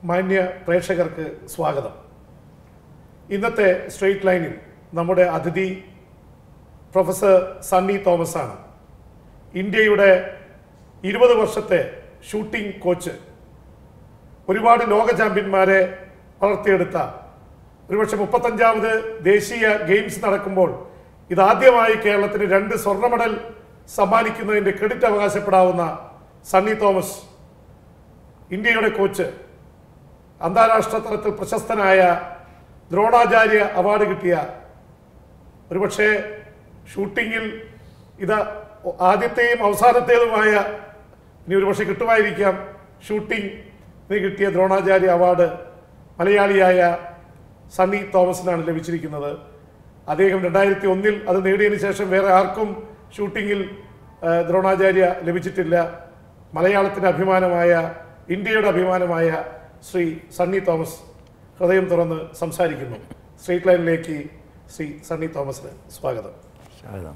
മാന്യ പ്രേക്ഷകർക്ക് സ്വാഗതം ഇന്നത്തെ സ്ട്രെയിറ്റ് ലൈനിൽ നമ്മുടെ അതിഥി പ്രൊഫസർ സണ്ണി തോമസ് ആണ് ഇന്ത്യയുടെ ഇരുപത് വർഷത്തെ ഷൂട്ടിംഗ് കോച്ച് ഒരുപാട് ലോക ചാമ്പ്യന്മാരെ വളർത്തിയെടുത്ത ഒരുപക്ഷെ മുപ്പത്തഞ്ചാമത് ദേശീയ ഗെയിംസ് നടക്കുമ്പോൾ ഇതാദ്യമായി കേരളത്തിന് രണ്ട് സ്വർണ്ണ മെഡൽ സമ്മാനിക്കുന്നതിൻ്റെ ക്രെഡിറ്റ് അവകാശപ്പെടാവുന്ന സണ്ണി തോമസ് ഇന്ത്യയുടെ കോച്ച് അന്താരാഷ്ട്ര തലത്തിൽ പ്രശസ്തനായ ദ്രോണാചാര്യ അവാർഡ് കിട്ടിയ ഒരുപക്ഷെ ഷൂട്ടിങ്ങിൽ ഇത് ആദ്യത്തെയും അവസാനത്തേതുമായ ഇനി ഒരുപക്ഷെ കിട്ടുമായിരിക്കാം ഷൂട്ടിംഗ് കിട്ടിയ ദ്രോണാചാര്യ അവാർഡ് മലയാളിയായ സണ്ണി തോമസിനാണ് ലഭിച്ചിരിക്കുന്നത് അദ്ദേഹം രണ്ടായിരത്തി ഒന്നിൽ അത് നേടിയതിനു ശേഷം വേറെ ആർക്കും ഷൂട്ടിങ്ങിൽ ആ, ദ്രോണാചാര്യ ലഭിച്ചിട്ടില്ല മലയാളത്തിൻ്റെ അഭിമാനമായ ഇന്ത്യയുടെ അഭിമാനമായ ശ്രീ സണ്ണി തോമസ് ഹൃദയം തുറന്ന് സംസാരിക്കുന്നു സ്ട്രീറ്റ് ലൈനിലേക്ക് ശ്രീ സണ്ണി തോമസിന് സ്വാഗതം സ്വാഗതം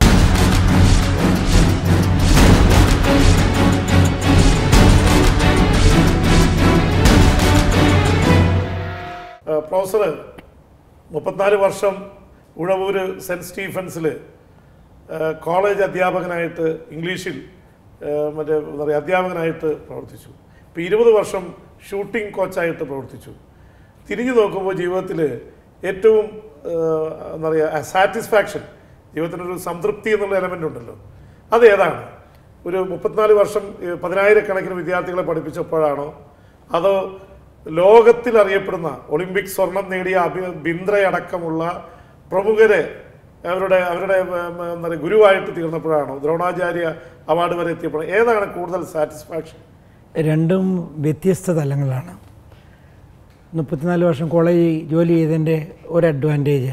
ആ, പ്രൊഫസർ മുപ്പത്തിനാല് വർഷം ഉഴവൂര് സെൻറ്റ് സ്റ്റീഫൻസിൽ കോളേജ് അധ്യാപകനായിട്ട് ഇംഗ്ലീഷിൽ ആ, മറ്റേ എന്താ പറയുക അധ്യാപകനായിട്ട് പ്രവർത്തിച്ചു ഇപ്പോൾ ഇരുപത് വർഷം ഷൂട്ടിംഗ് കോച്ചായിട്ട് പ്രവർത്തിച്ചു തിരിഞ്ഞു നോക്കുമ്പോൾ ജീവിതത്തിൽ ഏറ്റവും ആ, എന്താ പറയുക സാറ്റിസ്ഫാക്ഷൻ ജീവിതത്തിനൊരു സംതൃപ്തി എന്നുള്ള എലമെൻ്റ് ഉണ്ടല്ലോ അത് ഏതാണ് ഒരു മുപ്പത്തിനാല് വർഷം ഏ, പതിനായിരക്കണക്കിന് വിദ്യാർത്ഥികളെ പഠിപ്പിച്ചപ്പോഴാണോ അതോ ലോകത്തിൽ അറിയപ്പെടുന്ന ഒളിമ്പിക് സ്വർണം നേടിയ അഭി ബിന്ദ്രയടക്കമുള്ള പ്രമുഖരെ അവരുടെ അവരുടെ ഉം, എന്താ പറയുക ഗുരുവായിട്ട് തീർന്നപ്പോഴാണോ ദ്രോണാചാര്യ അവാർഡ് വരെ എത്തിയപ്പോൾ ഏതാണ് കൂടുതൽ സാറ്റിസ്ഫാക്ഷൻ രണ്ടും വ്യത്യസ്ത തലങ്ങളാണ് മുപ്പത്തിനാല് വർഷം കോളേജ് ജോലി ചെയ്തതിൻ്റെ ഒരു അഡ്വാൻറ്റേജ്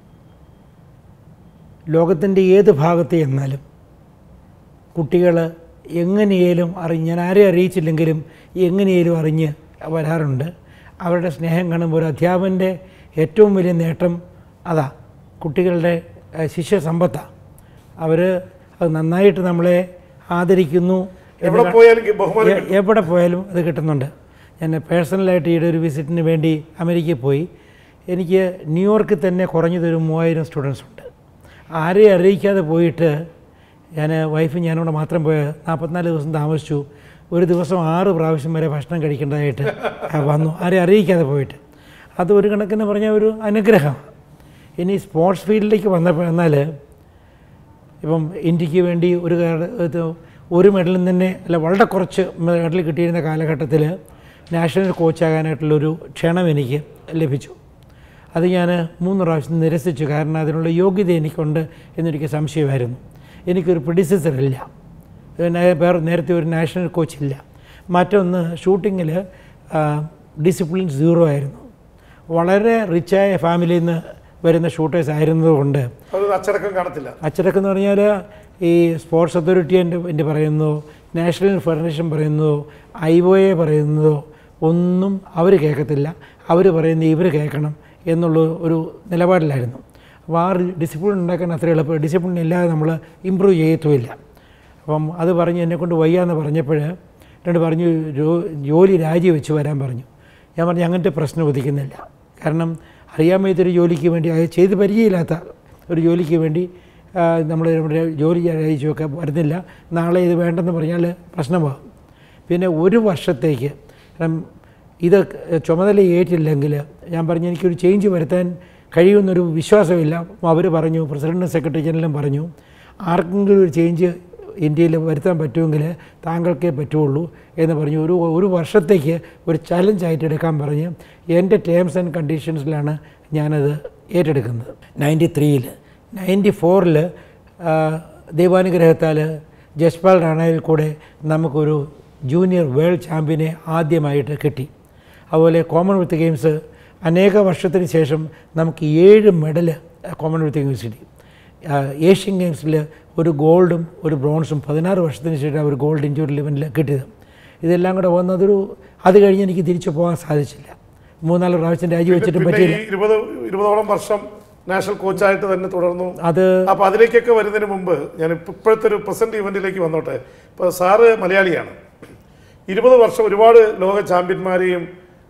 ലോകത്തിൻ്റെ ഏത് ഭാഗത്ത് ചെന്നാലും കുട്ടികൾ എങ്ങനെയേലും അറിഞ്ഞ് ഞാൻ ആരെയും അറിയിച്ചില്ലെങ്കിലും എങ്ങനെയേലും അറിഞ്ഞ് വരാറുണ്ട് അവരുടെ സ്നേഹം കാണുമ്പോൾ ഒരു അധ്യാപകൻ്റെ ഏറ്റവും വലിയ നേട്ടം അതാ കുട്ടികളുടെ ഏഹ്, ശിഷ്യ സമ്പത്താണ് അവർ അത് നന്നായിട്ട് നമ്മളെ ആദരിക്കുന്നു എന്ന് എവിടെ പോയാലും ബഹുമാനം എ- എവിടെ പോയാലും അത് കിട്ടുന്നുണ്ട് ഞാൻ പേഴ്സണലായിട്ട് ഈയിടെ ഒരു വിസിറ്റിന് വേണ്ടി അമേരിക്കയിൽ പോയി എനിക്ക് ന്യൂയോർക്കിൽ തന്നെ കുറഞ്ഞത് ഒരു മൂവായിരം സ്റ്റുഡൻസ് ഉണ്ട് ആരെയും അറിയിക്കാതെ പോയിട്ട് ഞാൻ വൈഫ് ഞാനിവിടെ മാത്രം പോയ നാൽപ്പത്തിനാല് ദിവസം താമസിച്ചു ഒരു ദിവസം ആറ് പ്രാവശ്യം വരെ ഭക്ഷണം കഴിക്കേണ്ടതായിട്ട് വന്നു ആരെയും അറിയിക്കാതെ പോയിട്ട് അത് ഒരു കണക്കിന് പറഞ്ഞ ഒരു അനുഗ്രഹം ഇനി സ്പോർട്സ് ഫീൽഡിലേക്ക് വന്നപ്പോൾ എന്നാൽ ഇപ്പം ഇന്ത്യക്ക് വേണ്ടി ഒരു കാല- ഇത് ഒരു മെഡലും തന്നെ അല്ല വളരെ കുറച്ച് മെഡൽ കിട്ടിയിരുന്ന കാലഘട്ടത്തിൽ നാഷണൽ കോച്ചാകാനായിട്ടുള്ളൊരു ക്ഷണം എനിക്ക് ലഭിച്ചു അത് ഞാൻ മൂന്ന് പ്രാവശ്യം നിരസിച്ചു കാരണം അതിനുള്ള യോഗ്യത എനിക്കുണ്ട് എന്നെനിക്ക് സംശയമായിരുന്നു എനിക്കൊരു predecessor ഇല്ല പിന്നെ വേറെ നേരത്തെ ഒരു നാഷണൽ കോച്ചില്ല മറ്റൊന്ന് ഷൂട്ടിങ്ങിൽ ഡിസിപ്ലിൻ സീറോ ആയിരുന്നു വളരെ റിച്ചായ ഫാമിലിയിൽ നിന്ന് വരുന്ന ഷൂട്ടേഴ്സ് ആയിരുന്നതുകൊണ്ട് അത് അച്ചടക്കം കാണത്തില്ല അച്ചടക്കം എന്ന് പറഞ്ഞാൽ ഈ സ്പോർട്സ് അതോറിറ്റി എൻ്റെ എൻ്റെ പറയുന്നതോ നാഷണൽ ഫെഡറേഷൻ പറയുന്നതോ ഐ ഒ എ പറയുന്നതോ ഒന്നും അവർ കേൾക്കത്തില്ല അവർ പറയുന്നത് ഇവർ കേൾക്കണം എന്നുള്ള ഒരു നിലപാടിലായിരുന്നു അപ്പോൾ ആ ഡിസിപ്ലിൻ ഉണ്ടാക്കാൻ അത്ര എളുപ്പം ഡിസിപ്ലിൻ ഇല്ലാതെ നമ്മൾ ഇമ്പ്രൂവ് ചെയ്യത്തുമില്ല അപ്പം അത് പറഞ്ഞ് എന്നെക്കൊണ്ട് വയ്യാന്ന് പറഞ്ഞപ്പോൾ എന്നോട് പറഞ്ഞു ജോ- ജോലി രാജിവെച്ച് വരാൻ പറഞ്ഞു ഞാൻ പറഞ്ഞു അങ്ങനത്തെ പ്രശ്നം ഉദിക്കുന്നില്ല കാരണം അറിയാൻ വയ്യാത്തൊരു ജോലിക്ക് വേണ്ടി അത് ചെയ്ത് പരിചയമില്ലാത്ത ഒരു ജോലിക്ക് വേണ്ടി നമ്മൾ നമ്മുടെ ജോലി രാജിച്ചൊക്കെ വരുന്നില്ല നാളെ ഇത് വേണ്ടെന്ന് പറഞ്ഞാൽ പ്രശ്നമാകും പിന്നെ ഒരു വർഷത്തേക്ക് കാരണം ഇത് ചുമതല ഏറ്റില്ലെങ്കിൽ ഞാൻ പറഞ്ഞു എനിക്കൊരു ചേഞ്ച് വരുത്താൻ കഴിയുമെന്നൊരു വിശ്വാസമില്ല അവർ പറഞ്ഞു പ്രസിഡൻറ്റും സെക്രട്ടറി ജനറലും പറഞ്ഞു ആർക്കെങ്കിലും ഒരു ചേഞ്ച് ഇന്ത്യയിൽ വരുത്താൻ പറ്റുമെങ്കിൽ താങ്കൾക്കേ പറ്റുള്ളൂ എന്ന് പറഞ്ഞു ഒരു ഒരു വർഷത്തേക്ക് ഒരു ചലഞ്ചായിട്ട് എടുക്കാൻ പറഞ്ഞ് എൻ്റെ ടേംസ് ആൻഡ് കണ്ടീഷൻസിലാണ് ഞാനത് ഏറ്റെടുക്കുന്നത് നയൻറ്റി ത്രീയിൽ നയൻറ്റി ഫോറിൽ ദൈവാനുഗ്രഹത്താൽ ജസ്പാൽ റാണയിൽ കൂടെ നമുക്കൊരു ജൂനിയർ വേൾഡ് ചാമ്പ്യനെ ആദ്യമായിട്ട് കിട്ടി അതുപോലെ കോമൺവെൽത്ത് ഗെയിംസ് അനേക വർഷത്തിന് ശേഷം നമുക്ക് ഏഴ് മെഡൽ കോമൺവെൽത്ത് ഗെയിംസ് കിട്ടി ആ, ഏഷ്യൻ ഗെയിംസിൽ ഒരു ഗോൾഡും ഒരു ബ്രോൺസും പതിനാറ് വർഷത്തിന് ശേഷം ഒരു ഗോൾഡ് ഇൻഡ്യൂർ ലെവനിൽ കിട്ടിയത് ഇതെല്ലാം കൂടെ വന്നതൊരു അത് കഴിഞ്ഞ് എനിക്ക് തിരിച്ചു പോകാൻ സാധിച്ചില്ല മൂന്നാല് പ്രാവശ്യം രാജിവെച്ചിട്ടും പിന്നെ പറ്റിയില്ല ഈ ഇരുപത് ഇരുപതോളം വർഷം നാഷണൽ കോച്ചായിട്ട് തന്നെ തുടർന്നു അത് അപ്പൊ അതിലേക്കൊക്കെ വരുന്നതിന് മുമ്പ് ഞാൻ ഇപ്പ- ഇപ്പോഴത്തെ ഒരു പ്രസന്റ് ഇവന്റിലേക്ക് വന്നോട്ടെ ഇപ്പോൾ സാറ് മലയാളിയാണ് ഇരുപത് വർഷം ഒരുപാട് ലോക ചാമ്പ്യന്മാരെയും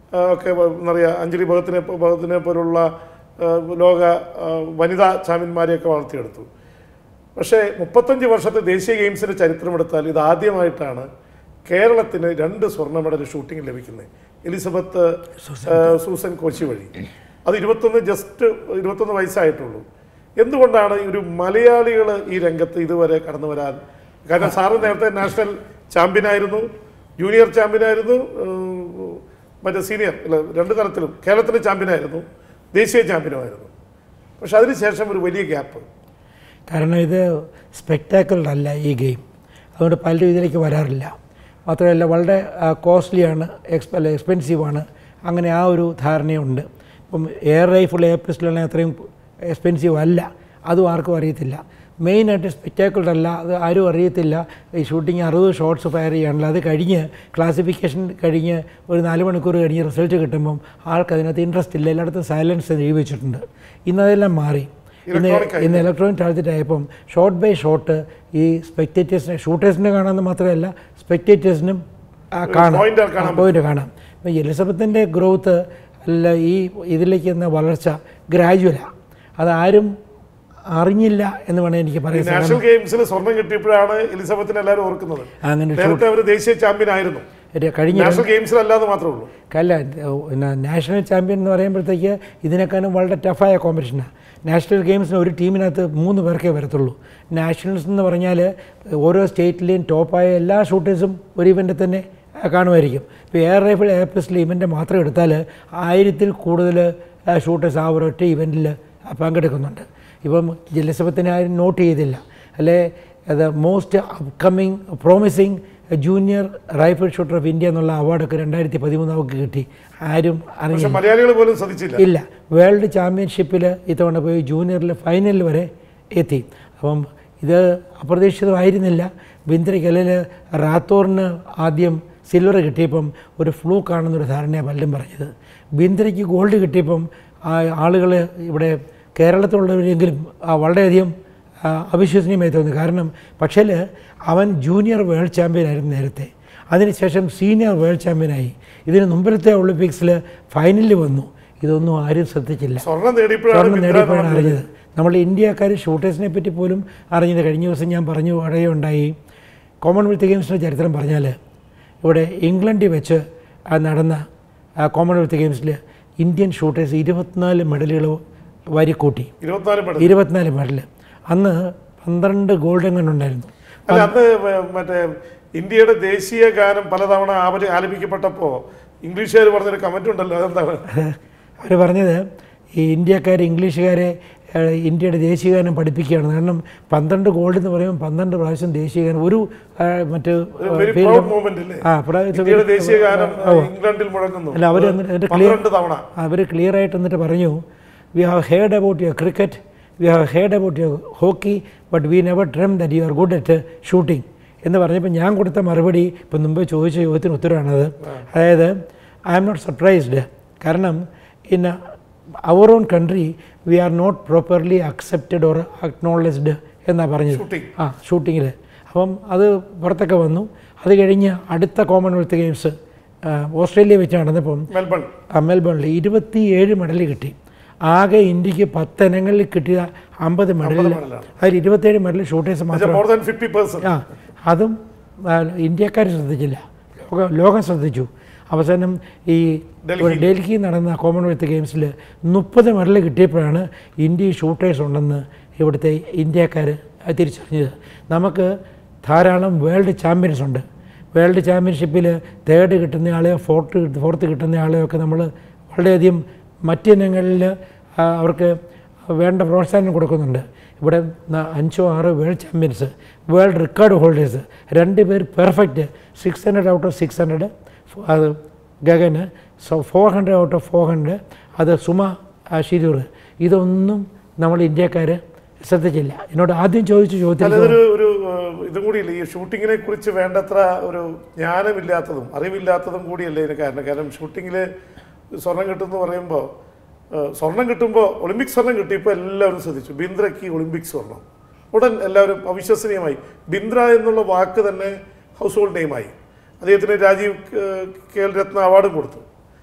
ആ, ഒക്കെ വ- എന്താ പറയുക അഞ്ജലി ഭഗത്തിനെ പോ- ഭഗത്തിനെ പോലുള്ള ആ, ലോക ആ, വനിതാ ചാമ്പ്യന്മാരെയൊക്കെ വളർത്തിയെടുത്തു പക്ഷേ മുപ്പത്തഞ്ച് വർഷത്തെ ദേശീയ ഗെയിംസിൻ്റെ ചരിത്രമെടുത്താൽ ഇത് ആദ്യമായിട്ടാണ് കേരളത്തിന് രണ്ട് സ്വർണ്ണ മെഡൽ ഷൂട്ടിംഗ് ലഭിക്കുന്നത് എലിസബത്ത് ആ, സൂസൻ കോച്ചി വഴി അത് ഇരുപത്തൊന്ന് ജസ്റ്റ് ഇരുപത്തൊന്ന് വയസ്സായിട്ടുള്ളൂ എന്തുകൊണ്ടാണ് ഈ ഒരു മലയാളികൾ ഈ രംഗത്ത് ഇതുവരെ കടന്നു വരാൻ കാരണം സാറ് നേരത്തെ നാഷണൽ ചാമ്പ്യനായിരുന്നു ജൂനിയർ ചാമ്പ്യനായിരുന്നു ഏഹ്, മറ്റേ സീനിയർ അല്ല രണ്ട് തലത്തിലും കേരളത്തിലെ ചാമ്പ്യനായിരുന്നു ദേശീയ ചാമ്പ്യനുമായിരുന്നു പക്ഷെ അതിനുശേഷം ഒരു വലിയ ഗ്യാപ്പ് കാരണം ഇത് സ്പെക്ടാക്കിൾ അല്ല ഈ ഗെയിം അതുകൊണ്ട് പലരും ഇതിലേക്ക് വരാറില്ല മാത്രമല്ല വളരെ കോസ്റ്റ്ലിയാണ് എക്സ്പ അല്ല എക്സ്പെൻസീവാണ് അങ്ങനെ ആ ഒരു ധാരണയുണ്ട് ഇപ്പം എയർ റൈഫിൾ എയർ പിസ്റ്റലാണ് അത്രയും എക്സ്പെൻസീവ് അല്ല അതും ആർക്കും അറിയത്തില്ല മെയിനായിട്ട് സ്പെക്ടാക്കിൾ അല്ല അത് ആരും അറിയത്തില്ല ഈ ഷൂട്ടിങ് അറുപത് ഷോട്ട്സ് ഫയർ ചെയ്യാനുള്ള അത് കഴിഞ്ഞ് ക്ലാസിഫിക്കേഷൻ കഴിഞ്ഞ് ഒരു നാല് മണിക്കൂർ കഴിഞ്ഞ് റിസൾട്ട് കിട്ടുമ്പം ആൾക്ക് അതിനകത്ത് ഇൻട്രസ്റ്റ് ഇല്ല എല്ലായിടത്തും സൈലൻസ് എഴുതി വെച്ചിട്ടുണ്ട് ഇന്നതെല്ലാം മാറി ഇന്ന് Electronic ആയി. ഇന്ന് ഇലക്ട്രോണിക് ടാർജറ്റ് ആയപ്പം ഷോട്ട് ബൈ ഷോട്ട് ഈ സ്പെക്ടേറ്റേഴ്സിനെ ഷൂട്ടേഴ്സിനെ കാണാമെന്ന് മാത്രമല്ല സ്പെക്ടേറ്റേഴ്സിനും കാണാം pointer കാണാൻ പോയിന്റ് കാണാം ഇപ്പം എലിസബത്തിൻ്റെ ഗ്രോത്ത് അല്ല ഈ ഇതിലേക്ക് എന്ന വളർച്ച ഗ്രാജുവലാണ് അതാരും അറിഞ്ഞില്ല എന്ന് വേണേൽ എനിക്ക് ഈ പറയാൻ നാഷണൽ ഗെയിംസിൽ സ്വർണം കിട്ടിയപ്പോഴാണ് എലിസബത്തിനെ എല്ലാവരും ഓർക്കുന്നത് അങ്ങനെ നേരത്തെ അവർ ദേശീയ ചാമ്പ്യൻ ആയിരുന്നു ഒരു കഴിഞ്ഞ നാഷണൽ ഗെയിംസിലല്ലാതെ മാത്രമേ ഉള്ളൂ അല്ല പിന്നെ നാഷണൽ ചാമ്പ്യൻ എന്ന് പറയുമ്പോഴത്തേക്ക് ഇതിനേക്കാളും വളരെ ടഫായ കോമ്പറ്റീഷനാണ് നാഷണൽ ഗെയിംസിന് ഒരു ടീമിനകത്ത് മൂന്ന് പേർക്കേ വരത്തുള്ളൂ നാഷണൽസ് എന്ന് പറഞ്ഞാൽ ഓരോ സ്റ്റേറ്റിലെയും ടോപ്പായ എല്ലാ ഷൂട്ടേഴ്സും ഒരു ഇവൻ്റിൽ തന്നെ ആ, കാണുമായിരിക്കും ഇപ്പോൾ air rifle air pistol event മാത്രം എടുത്താൽ ആയിരത്തിൽ കൂടുതൽ ഷൂട്ടേഴ്സ് ആ ഒരൊറ്റ ഇവൻറ്റിൽ പങ്കെടുക്കുന്നുണ്ട് ഇപ്പം എലിസബത്തിനെ ആരും നോട്ട് ചെയ്തില്ല അല്ലെ അത് most upcoming promising junior rifle shooter of India എന്നുള്ള അവാർഡൊക്കെ രണ്ടായിരത്തി പതിമൂന്ന് അവർക്ക് കിട്ടി ആരും അറിഞ്ഞില്ല പക്ഷെ മലയാളികൾ പോലും ശ്രദ്ധിച്ചില്ല ഇല്ല വേൾഡ് ചാമ്പ്യൻഷിപ്പിൽ ഇത്തവണ പോയി ജൂനിയറിൽ ഫൈനലിൽ വരെ എത്തി അപ്പം ഇത് അപ്രതീക്ഷിതമായിരുന്നില്ല ബിന്ദ്രയ്ക്കല്ലിൽ റാത്തോറിന് ആദ്യം സിൽവർ കിട്ടിയപ്പം ഒരു ഫ്ലൂ കാണുന്നൊരു ധാരണയാണ് പലരും പറഞ്ഞത് ബിന്ദ്രയ്ക്ക് ഗോൾഡ് കിട്ടിയപ്പം ആളുകൾ ഇവിടെ കേരളത്തിലുള്ളവരെങ്കിലും ആ, വളരെയധികം ആ, അവിശ്വസനീയമായി തോന്നി കാരണം പക്ഷേ അവൻ ജൂനിയർ വേൾഡ് ചാമ്പ്യൻ ആയിരുന്നു നേരത്തെ അതിനുശേഷം സീനിയർ വേൾഡ് ചാമ്പ്യനായി ഇതിന് മുമ്പിലത്തെ ഒളിമ്പിക്സിൽ ഫൈനലിൽ വന്നു ഇതൊന്നും ആരും ശ്രദ്ധിച്ചില്ല സ്വർണം നേടിയപ്പോഴാണ് സ്വർണ്ണം ബിന്ദ്ര നേടിയപ്പോഴാണ് എന്ന് പറഞ്ഞത്. അറിഞ്ഞത് നമ്മൾ ഇന്ത്യക്കാർ ഷൂട്ടേഴ്സിനെ പറ്റി പോലും അറിഞ്ഞത് കഴിഞ്ഞ ദിവസം ഞാൻ പറഞ്ഞു ഉണ്ടായി കോമൺവെൽത്ത് ഗെയിംസിൻ്റെ ചരിത്രം പറഞ്ഞാൽ ഇവിടെ ഇംഗ്ലണ്ടിൽ വെച്ച് ആ നടന്ന ആ കോമൺവെൽത്ത് ഗെയിംസിൽ ഇന്ത്യൻ ഷൂട്ടേഴ്സ് ഇരുപത്തിനാല് മെഡലുകൾ വാരിക്കൂട്ടി ഇരുപത്തിനാല് മെഡൽ ഇരുപത്തിനാല് മെഡൽ അന്ന് പന്ത്രണ്ട് ഗോൾഡ് എങ്ങനെ ഉണ്ടായിരുന്നു അല്ല അന്ന് മ- മറ്റേ ഇന്ത്യയുടെ ദേശീയ ഗാനം പലതവണ ആവല- ആലപിക്കപ്പെട്ടപ്പോ ഇംഗ്ലീഷുകാർ പറഞ്ഞൊരു കമന്റ് ഉണ്ടല്ലോ അതെന്താണ് അവർ പറഞ്ഞത് ഈ ഇന്ത്യക്കാർ ഇംഗ്ലീഷുകാരെ ഏഹ്, ഇന്ത്യയുടെ ദേശീയഗാനം പഠിപ്പിക്കുകയാണ് കാരണം പന്ത്രണ്ട് ഗോൾഡ് എന്ന് പറയുമ്പോൾ പന്ത്രണ്ട് പ്രാവശ്യം ദേശീയഗാനം ഒരു ആ, മറ്റ് വെരി field- പ്രൗഡ് മൂവ്മെന്റ് അല്ലേ ആ പ്രാ- ഇന്ത്യയുടെ ദേശീയ ഗാനം ഇംഗ്ലണ്ടിൽ മുഴങ്ങുന്നു അല്ല അവർ എന്നിട്ട് ക്ലിയർ പന്ത്രണ്ട് തവണ അവർ ക്ലിയർ ആയിട്ട് എന്നിട്ട് പറഞ്ഞു we have heard about your cricket we have heard about your hockey but we never dreamt that you are good at shooting എന്ന് പറഞ്ഞപ്പോൾ ഞാൻ കൊടുത്ത മറുപടി ഇപ്പം മുമ്പ് ചോദിച്ച ചോദ്യത്തിന് ഉത്തരവാണത് അതായത് ഐ ആം നോട്ട് സർപ്രൈസ്ഡ് കാരണം in our own country we are not properly accepted or acknowledged എന്നാണ് പറഞ്ഞത് ഷൂട്ടിംഗ് ആ ഷൂട്ടിങ്ങിൽ അപ്പം അത് പുറത്തൊക്കെ വന്നു അത് കഴിഞ്ഞ് അടുത്ത കോമൺവെൽത്ത് ഗെയിംസ് ഓസ്ട്രേലിയ വെച്ച് നടന്നപ്പം മെൽബൺ ആ മെൽബണിൽ ഇരുപത്തിയേഴ് മെഡൽ കിട്ടി ആകെ ഇന്ത്യക്ക് പത്ത് ഇനങ്ങളിൽ കിട്ടിയ അമ്പത് മെഡലിൽ മെഡലാണ്. അതിൽ ഇരുപത്തേഴ് മെഡൽ ഷൂട്ടേഴ്സ് മാത്രം മോർ ദാൻ ഫിഫ്റ്റി പെർസെന്റ് ആ അതും ഇന്ത്യക്കാർ ശ്രദ്ധിച്ചില്ല ലോക ലോകം ശ്രദ്ധിച്ചു അവസാനം ഈ ഡൽഹി. ഡൽഹിയിൽ നടന്ന കോമൺവെൽത്ത് ഗെയിംസിൽ മുപ്പത് മെഡൽ കിട്ടിയപ്പോഴാണ് ഇന്ത്യ ഷൂട്ടേഴ്സ് ഉണ്ടെന്ന് ഇവിടുത്തെ ഇന്ത്യക്കാർ തിരിച്ചറിഞ്ഞത് നമുക്ക് ധാരാളം വേൾഡ് ചാമ്പ്യൻസ് ഉണ്ട് വേൾഡ് ചാമ്പ്യൻഷിപ്പിൽ തേർഡ് കിട്ടുന്ന ആളെയോ ഫോർത്ത് ഫോർത്ത് കിട്ടുന്ന ആളെയോ ഒക്കെ നമ്മൾ വളരെയധികം മറ്റിനങ്ങളിൽ ആ, അവർക്ക് വേണ്ട പ്രോത്സാഹനം കൊടുക്കുന്നുണ്ട് ഇവിടെ ന- അഞ്ചോ ആറോ world champions world record holders രണ്ട് പേർ perfect six hundred out of six hundred അത് Gagan so four hundred out of four hundred അത് സുമ ആ, ഷിരൂർ ഇതൊന്നും നമ്മൾ ഇന്ത്യക്കാർ ശ്രദ്ധിച്ചില്ല എന്നോട് ആദ്യം ചോദിച്ച ചോദ്യത്തിൽ അതൊരു ഒരു ഏഹ്, ഇതും കൂടിയില്ല ഈ ഷൂട്ടിങ്ങിനെ കുറിച്ച് വേണ്ടത്ര ഒരു ജ്ഞാനമില്ലാത്തതും അറിവില്ലാത്തതും കൂടിയല്ലേ ഇതിന് കാരണം കാരണം ഷൂട്ടിങ്ങിൽ സ്വർണം കിട്ടുമെന്ന് പറയുമ്പോൾ സ്വർണം കിട്ടുമ്പോൾ ഒളിമ്പിക് സ്വർണം കിട്ടിയപ്പോൾ എല്ലാവരും ശ്രദ്ധിച്ചു ബിന്ദ്രയ്ക്ക് ഒളിമ്പിക് സ്വർണം ഉടൻ എല്ലാവരും അവിശ്വസനീയമായി ബിന്ദ്ര എന്നുള്ള വാക്ക് തന്നെ ഹൗസ് ഹോൾഡ് നെയിമായി അദ്ദേഹത്തിന് രാജീവ് ഏഹ്, ഖേൽ രത്ന അവാർഡും കൊടുത്തു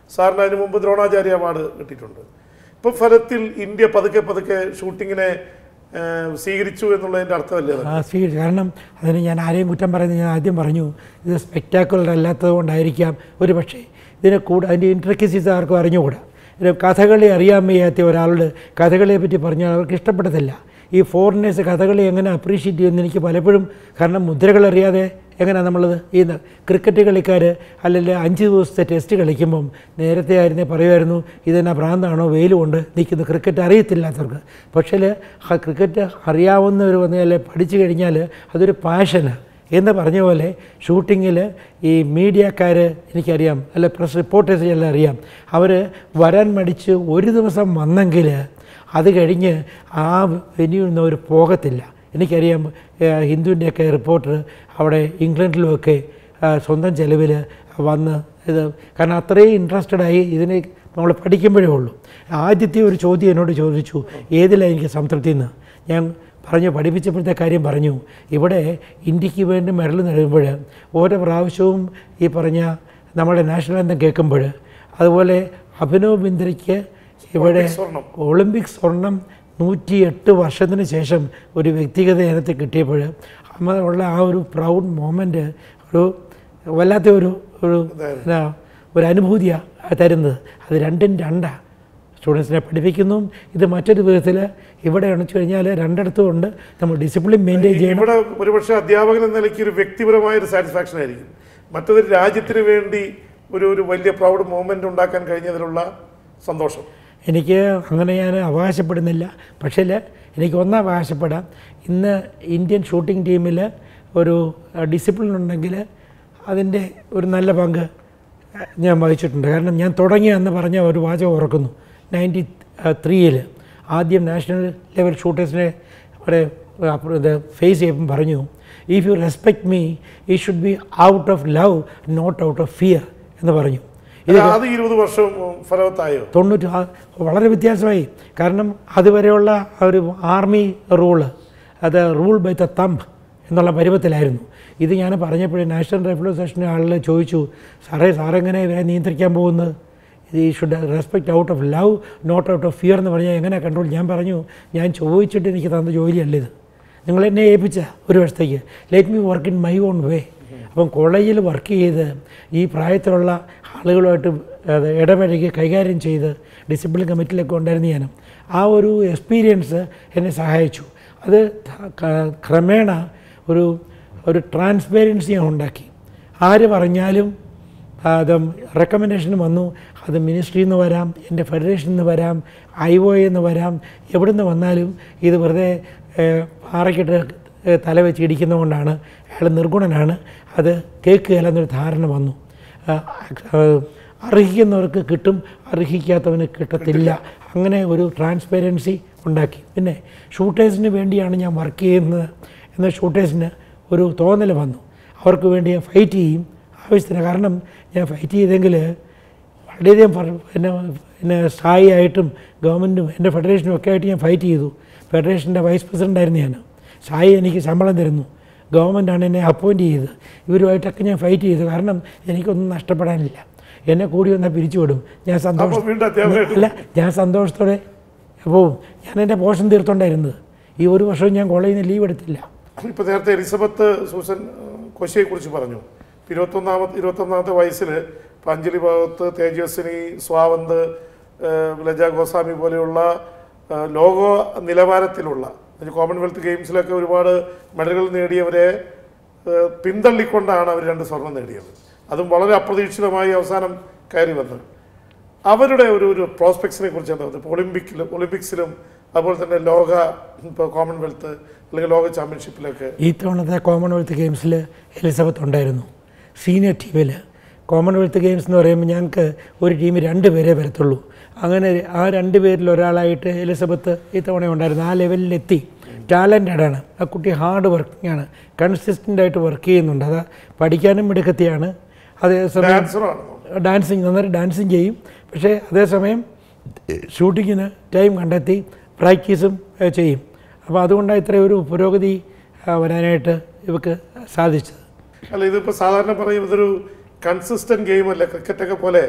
സാറിന് അതിന് മുമ്പ് ദ്രോണാചാര്യ അവാർഡ് കിട്ടിയിട്ടുണ്ട് ഇപ്പൊ ഫലത്തിൽ ഇന്ത്യ പതുക്കെ പതുക്കെ ഷൂട്ടിങ്ങിനെ ആ, സ്വീകരിച്ചു എന്നുള്ളതിന്റെ അർത്ഥമല്ലേ അത്? ആ സ്വീകരിച്ചു കാരണം അതിന് ഞാൻ ആരെയും കുറ്റം പറയുന്നത് ഞാൻ ആദ്യം പറഞ്ഞു ഇത് സ്പെക്ടാക്കുലർ അല്ലാത്തത് കൊണ്ടായിരിക്കാം ഒരു പക്ഷേ ഇതിനെ കൂടെ അതിൻ്റെ ഇൻട്രക്കസീസ് ആർക്കും അറിഞ്ഞുകൂടാ ഇത് കഥകളി അറിയാൻ വയ്യാത്ത ഒരാളോട് കഥകളിയെ പറ്റി പറഞ്ഞാൽ അവർക്ക് ഇഷ്ടപ്പെടത്തില്ല ഈ ഫോറിനേഴ്സ് കഥകളി എങ്ങനെ അപ്രീഷിയേറ്റ് ചെയ്യുമെന്ന് എനിക്ക് പലപ്പോഴും കാരണം മുദ്രകൾ അറിയാതെ എങ്ങനെയാണ് നമ്മളത് ഈ ന- ക്രിക്കറ്റ് കളിക്കാർ അല്ലെങ്കിൽ അഞ്ച് ദിവസത്തെ ടെസ്റ്റ് കളിക്കുമ്പം നേരത്തെ ആയിരുന്നേ പറയുമായിരുന്നു ഇതെന്നാ ഭ്രാന്താണോ വെയിൽ കൊണ്ട് നിൽക്കുന്നു ക്രിക്കറ്റ് അറിയത്തില്ലാത്തവർക്ക് പക്ഷേ ആ ക്രിക്കറ്റ് അറിയാവുന്നവർ വന്നാൽ പഠിച്ചു കഴിഞ്ഞാൽ അതൊരു പാഷന് എന്ന് പറഞ്ഞ പോലെ ഷൂട്ടിങ്ങിൽ ഈ മീഡിയക്കാർ എനിക്കറിയാം അല്ല പ്രസ് റിപ്പോർട്ടേഴ്സ് എല്ലാം അറിയാം അവർ വരാൻ മടിച്ച് ഒരു ദിവസം വന്നെങ്കിൽ അത് കഴിഞ്ഞ് ആ വെന്യൂവിൽ നിന്ന് അവർ പോകത്തില്ല എനിക്കറിയാം ഏഹ്, ഹിന്ദുവിൻ്റെയൊക്കെ റിപ്പോർട്ടർ അവിടെ ഇംഗ്ലണ്ടിലുമൊക്കെ ആ, സ്വന്തം ചെലവിൽ വന്ന് ഇത് കാരണം അത്രയും ഇൻട്രസ്റ്റഡ് ആയി ഇതിനെ നമ്മൾ പഠിക്കുമ്പോഴേ ഉള്ളൂ ആദ്യത്തെ ഒരു ചോദ്യം എന്നോട് ചോദിച്ചു ഏതിലാണ് എനിക്ക് സംതൃപ്തി എന്ന് ഞാൻ പറഞ്ഞു പഠിപ്പിച്ചപ്പോഴത്തെ കാര്യം പറഞ്ഞു ഇവിടെ ഇന്ത്യക്ക് വേണ്ടി മെഡൽ നേടുമ്പോൾ ഓരോ പ്രാവശ്യവും ഈ പറഞ്ഞ നമ്മുടെ നാഷണൽ അന്തം കേൾക്കുമ്പോൾ അതുപോലെ അഭിനവ് ബിന്ദ്രയ്ക്ക് ഇവിടെ സ്വർണം. ഒളിമ്പിക് സ്വർണം നൂറ്റിയെട്ട് വർഷത്തിന് ശേഷം ഒരു വ്യക്തിഗത ഇനത്തിൽ കിട്ടിയപ്പോൾ അമ്മ ഉള്ള ആ ഒരു പ്രൗഡ് മൊമെൻ്റ് ഒരു വല്ലാത്ത ഒരു ഒരു എന്നാ, ഒരു അനുഭൂതിയാണ് തരുന്നത് അത് രണ്ടും രണ്ടാണ് സ്റ്റുഡൻസിനെ പഠിപ്പിക്കുന്നു ഇത് മറ്റൊരു വിധത്തിൽ ഇവിടെ അണിച്ചു കഴിഞ്ഞാൽ രണ്ടിടത്തും ഉണ്ട് നമ്മൾ ഡിസിപ്ലിൻ മെയിൻറ്റെയിൻ ചെയ്യണം ഇവിടെ ഒരുപക്ഷെ അധ്യാപകൻ എന്ന നിലയ്ക്ക് ഒരു വ്യക്തിപരമായ ഒരു സാറ്റിസ്ഫാക്ഷൻ ആയിരിക്കും മറ്റൊരു രാജ്യത്തിന് വേണ്ടി ഒരു ഒരു വലിയ പ്രൗഡ് മൂവ്മെന്റ് ഉണ്ടാക്കാൻ കഴിഞ്ഞതിലുള്ള സന്തോഷം എനിക്ക് അങ്ങനെ ഞാൻ അവകാശപ്പെടുന്നില്ല പക്ഷേ എനിക്ക് ഒന്നും അവകാശപ്പെടാം ഇന്ന് ഇന്ത്യൻ ഷൂട്ടിംഗ് ടീമിൽ ഒരു ഡിസിപ്ലിൻ ഉണ്ടെങ്കിൽ അതിൻ്റെ ഒരു നല്ല പങ്ക് അഹ്, ഞാൻ വഹിച്ചിട്ടുണ്ട് കാരണം ഞാൻ തുടങ്ങി എന്ന് പറഞ്ഞ ഒരു വാചകം ഓർക്കുന്നു നയൻറ്റി ത്രീയിൽ ആദ്യം നാഷണൽ ലെവൽ ഷൂട്ടേഴ്സിനെ അവിടെ ഇത് ഫേസ് ചെയ്യുമ്പം പറഞ്ഞു ഇഫ് യു റെസ്പെക്ട് മീ ഈ should be out of love not out of fear എന്ന് പറഞ്ഞു അത് അത് ഇരുപത് വർഷം ഫലവത്തായോ തൊണ്ണൂറ്റി ആ- വളരെ വ്യത്യാസമായി കാരണം അതുവരെയുള്ള ആ ഒരു ആർമി റൂള് അത് റൂൾ ബൈ ദ തമ്പ് എന്നുള്ള പരുവത്തിലായിരുന്നു ഇത് ഞാൻ പറഞ്ഞപ്പോഴേ നാഷണൽ റൈഫിൾ അസോസിയേഷൻ്റെ ആളിൽ ചോദിച്ചു സാറേ സാറെങ്ങനെ ഇവരെ നിയന്ത്രിക്കാൻ പോകുന്നത് ഇത് ഈ should respect out of love not out of fear എന്ന് പറഞ്ഞാൽ എങ്ങനെ കൺട്രോൾ ഞാൻ പറഞ്ഞു ഞാൻ ചോദിച്ചിട്ട് എനിക്ക് തന്ന ജോലിയല്ല ഇത് നിങ്ങൾ എന്നെ ഏൽപ്പിച്ച ഒരു വർഷത്തേക്ക് let me work in my own way അപ്പം കോളേജിൽ വർക്ക് ചെയ്ത് ഈ പ്രായത്തിലുള്ള ആളുകളുമായിട്ട് അത് ഇടപഴകി കൈകാര്യം ചെയ്ത് ഡിസിപ്ലിൻ കമ്മിറ്റിയിലൊക്കെ ഉണ്ടായിരുന്നു ഞാൻ ആ ഒരു എക്സ്പീരിയൻസ് എന്നെ സഹായിച്ചു അത് ത- ക- ക്രമേണ ഒരു ഒരു ട്രാൻസ്പെറൻസി ഞാൻ ഉണ്ടാക്കി ആര് പറഞ്ഞാലും അത് റെക്കമെൻഡേഷൻ വന്നു അത് മിനിസ്ട്രിയിൽ നിന്ന് വരാം എൻ്റെ ഫെഡറേഷനിൽ നിന്ന് വരാം ഐ ഒ എന്ന് വരാം എവിടെ നിന്ന് വന്നാലും ഇത് വെറുതെ ഏഹ്, പാറയ്ക്കിട്ട് ഏഹ്, തല വെച്ച് ഇടിക്കുന്നതുകൊണ്ടാണ് അയാൾ നിർഗുണനാണ് അത് കേൾക്കുകയില്ല എന്നൊരു ധാരണ വന്നു ആ, ആ, അർഹിക്കുന്നവർക്ക് കിട്ടും അർഹിക്കാത്തവന് കിട്ടത്തില്ല അങ്ങനെ ഒരു ട്രാൻസ്പെറൻസി ഉണ്ടാക്കി പിന്നെ ഷൂട്ടേഴ്സിന് വേണ്ടിയാണ് ഞാൻ വർക്ക് ചെയ്യുന്നത് എന്ന ഷൂട്ടേഴ്സിന് ഒരു തോന്നൽ വന്നു അവർക്ക് വേണ്ടി ഞാൻ ഫൈറ്റ് ചെയ്യും ആവശ്യത്തിന് കാരണം ഞാൻ ഫൈറ്റ് ചെയ്തെങ്കിൽ വളരെയധികം ഫ- പിന്നെ പിന്നെ സ്ഥായിയായിട്ടും ഗവൺമെൻറ്റും എൻ്റെ ഫെഡറേഷനും ഒക്കെ ആയിട്ട് ഞാൻ ഫൈറ്റ് ചെയ്തു ഫെഡറേഷൻ്റെ വൈസ് പ്രസിഡൻ്റായിരുന്നു ഞാൻ സായി എനിക്ക് ശമ്പളം തരുന്നു ഗവൺമെൻറ്റാണ് എന്നെ അപ്പോയിൻറ്റ് ചെയ്തത് ഇവരുമായിട്ടൊക്കെ ഞാൻ ഫൈറ്റ് ചെയ്തു കാരണം എനിക്കൊന്നും നഷ്ടപ്പെടാനില്ല എന്നെ കൂടി വന്നാൽ പിരിച്ചുവിടും ഞാൻ അപ്പോൾ സന്തോഷം വീണ്ടും അധ്യാപകനായിട്ട് അല്ല ഞാൻ സന്തോഷത്തോടെ പോവും ഞാൻ എൻ്റെ പോഷൻ തീർത്തോണ്ടായിരുന്നത് ഈ ഒരു വർഷവും ഞാൻ കോളേജിൽ നിന്ന് ലീവ് എടുത്തില്ല ഇപ്പൊ നേരത്തെ എലിസബത്ത് സൂസൻ കോശിയെ കുറിച്ച് പറഞ്ഞു ഇരുപത്തൊന്നാമത്തെ ഇരുപത്തൊന്നാമത്തെ വയസ്സിൽ ഇപ്പൊ അഞ്ജലി ഭാഗത്ത് തേജസ്വിനി സ്വാവന്ത് ഏഹ്, ലജ ഗോസ്വാമി പോലെയുള്ള ഏഹ്, ലോക നിലവാരത്തിലുള്ള ഒരു കോമൺവെൽത്ത് ഗെയിംസിലൊക്കെ ഒരുപാട് മെഡലുകൾ നേടിയവരെ ഏഹ്, പിന്തള്ളിക്കൊണ്ടാണ് അവർ രണ്ട് സ്വർണം നേടിയത് അതും വളരെ അപ്രതീക്ഷിതമായി അവസാനം കയറി വന്നത് അവരുടെ ഒരു ഒരു പ്രോസ്പെക്ട്സിനെ കുറിച്ച് എന്താ പറയുക ഇപ്പോൾ ഒളിമ്പിക്കിലും ഒളിമ്പിക്സിലും അതുപോലെ തന്നെ ലോക ഇപ്പോൾ കോമൺവെൽത്ത് അല്ലെങ്കിൽ ലോക ചാമ്പ്യൻഷിപ്പിലൊക്കെ ഈ തവണത്തെ കോമൺവെൽത്ത് ഗെയിംസിൽ എലിസബത്ത് ഉണ്ടായിരുന്നു സീനിയർ ടീമിൽ കോമൺവെൽത്ത് ഗെയിംസ് എന്ന് പറയുമ്പോൾ ഞങ്ങൾക്ക് ഒരു ടീമിൽ രണ്ട് പേരേ വരത്തുള്ളൂ അങ്ങനെ ആ രണ്ട് പേരിൽ ഒരാളായിട്ട് എലിസബത്ത് ഈ തവണ ഉണ്ടായിരുന്നു ആ ലെവലിലെത്തി ടാലൻറ്റഡ് ആണ് ആ കുട്ടി ഹാർഡ് വർക്കിംഗ് ആണ് കൺസിസ്റ്റൻ്റ് ആയിട്ട് വർക്ക് ചെയ്യുന്നുണ്ട് അത് പഠിക്കാനും മിടുക്കത്തിയാണ് അതേസമയം ഡാൻസറാണ് ഡാൻസിങ് നന്നായിട്ട് ഡാൻസിങ് ചെയ്യും പക്ഷേ അതേസമയം ഷൂട്ടിങ്ങിന് ടൈം കണ്ടെത്തി പ്രാക്ടീസും ഏഹ്, ചെയ്യും അപ്പോൾ അതുകൊണ്ടാണ് ഇത്രയും ഒരു പുരോഗതി ആ, വരാനായിട്ട് ഇവർക്ക് സാധിച്ചത് അല്ല ഇതിപ്പോൾ സാധാരണ പറയും ഇതൊരു കൺസിസ്റ്റന്റ് ഗെയിം അല്ല ക്രിക്കറ്റൊക്കെ പോലെ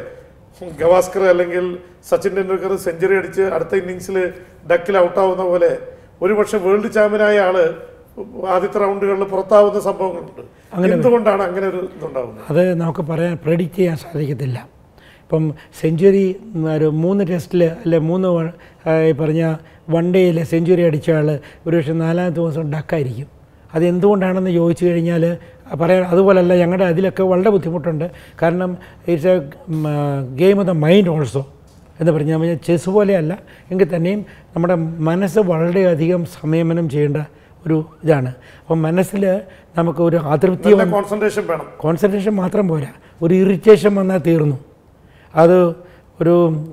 ഗവാസ്കർ അല്ലെങ്കിൽ സച്ചിൻ ടെണ്ടുൽക്കർ സെഞ്ചുറി അടിച്ച് അടുത്ത ഇന്നിങ്സിൽ ഡക്കിൽ ഔട്ടാവുന്ന പോലെ ഒരുപക്ഷെ വേൾഡ് ചാമ്പ്യനായ ആള് ആദ്യത്തെ റൗണ്ടുകളിൽ പുറത്താവുന്ന സംഭവങ്ങളുണ്ട് എന്തുകൊണ്ടാണ് അങ്ങനെ ഒരു ഇതുണ്ടാവുന്നത് അത് നമുക്ക് പറയാൻ പ്രെഡിക്റ്റ് ചെയ്യാൻ സാധിക്കത്തില്ല ഇപ്പം സെഞ്ചുറി ഒരു മൂന്ന് ടെസ്റ്റിൽ അല്ലെ മൂന്ന് വ- ആ, ഈ പറഞ്ഞ വൺ ഡേയിൽ സെഞ്ചുറി അടിച്ച ആൾ ഒരുപക്ഷെ നാലാമത്തെ ദിവസം ഡക്കായിരിക്കും അത് എന്തുകൊണ്ടാണെന്ന് ചോദിച്ചു കഴിഞ്ഞാൽ പറയാൻ അതുപോലല്ല ഞങ്ങളുടെ അതിലൊക്കെ വളരെ ബുദ്ധിമുട്ടുണ്ട് കാരണം it's a game of the mind also എന്ന് പറഞ്ഞാൽ കഴിഞ്ഞാൽ ചെസ് പോലെയല്ല എങ്കിൽ തന്നെയും നമ്മുടെ മനസ്സ് വളരെയധികം സംയമനം ചെയ്യേണ്ട ഒരു ഇതാണ് അപ്പം മനസ്സിൽ നമുക്ക് ഒരു അതൃപ്തി നല്ല കോൺസെൻട്രേഷൻ വേണം കോൺസെൻട്രേഷൻ മാത്രം പോരാ ഒരു ഇറിറ്റേഷൻ വന്നാൽ തീർന്നു അത് ഒരു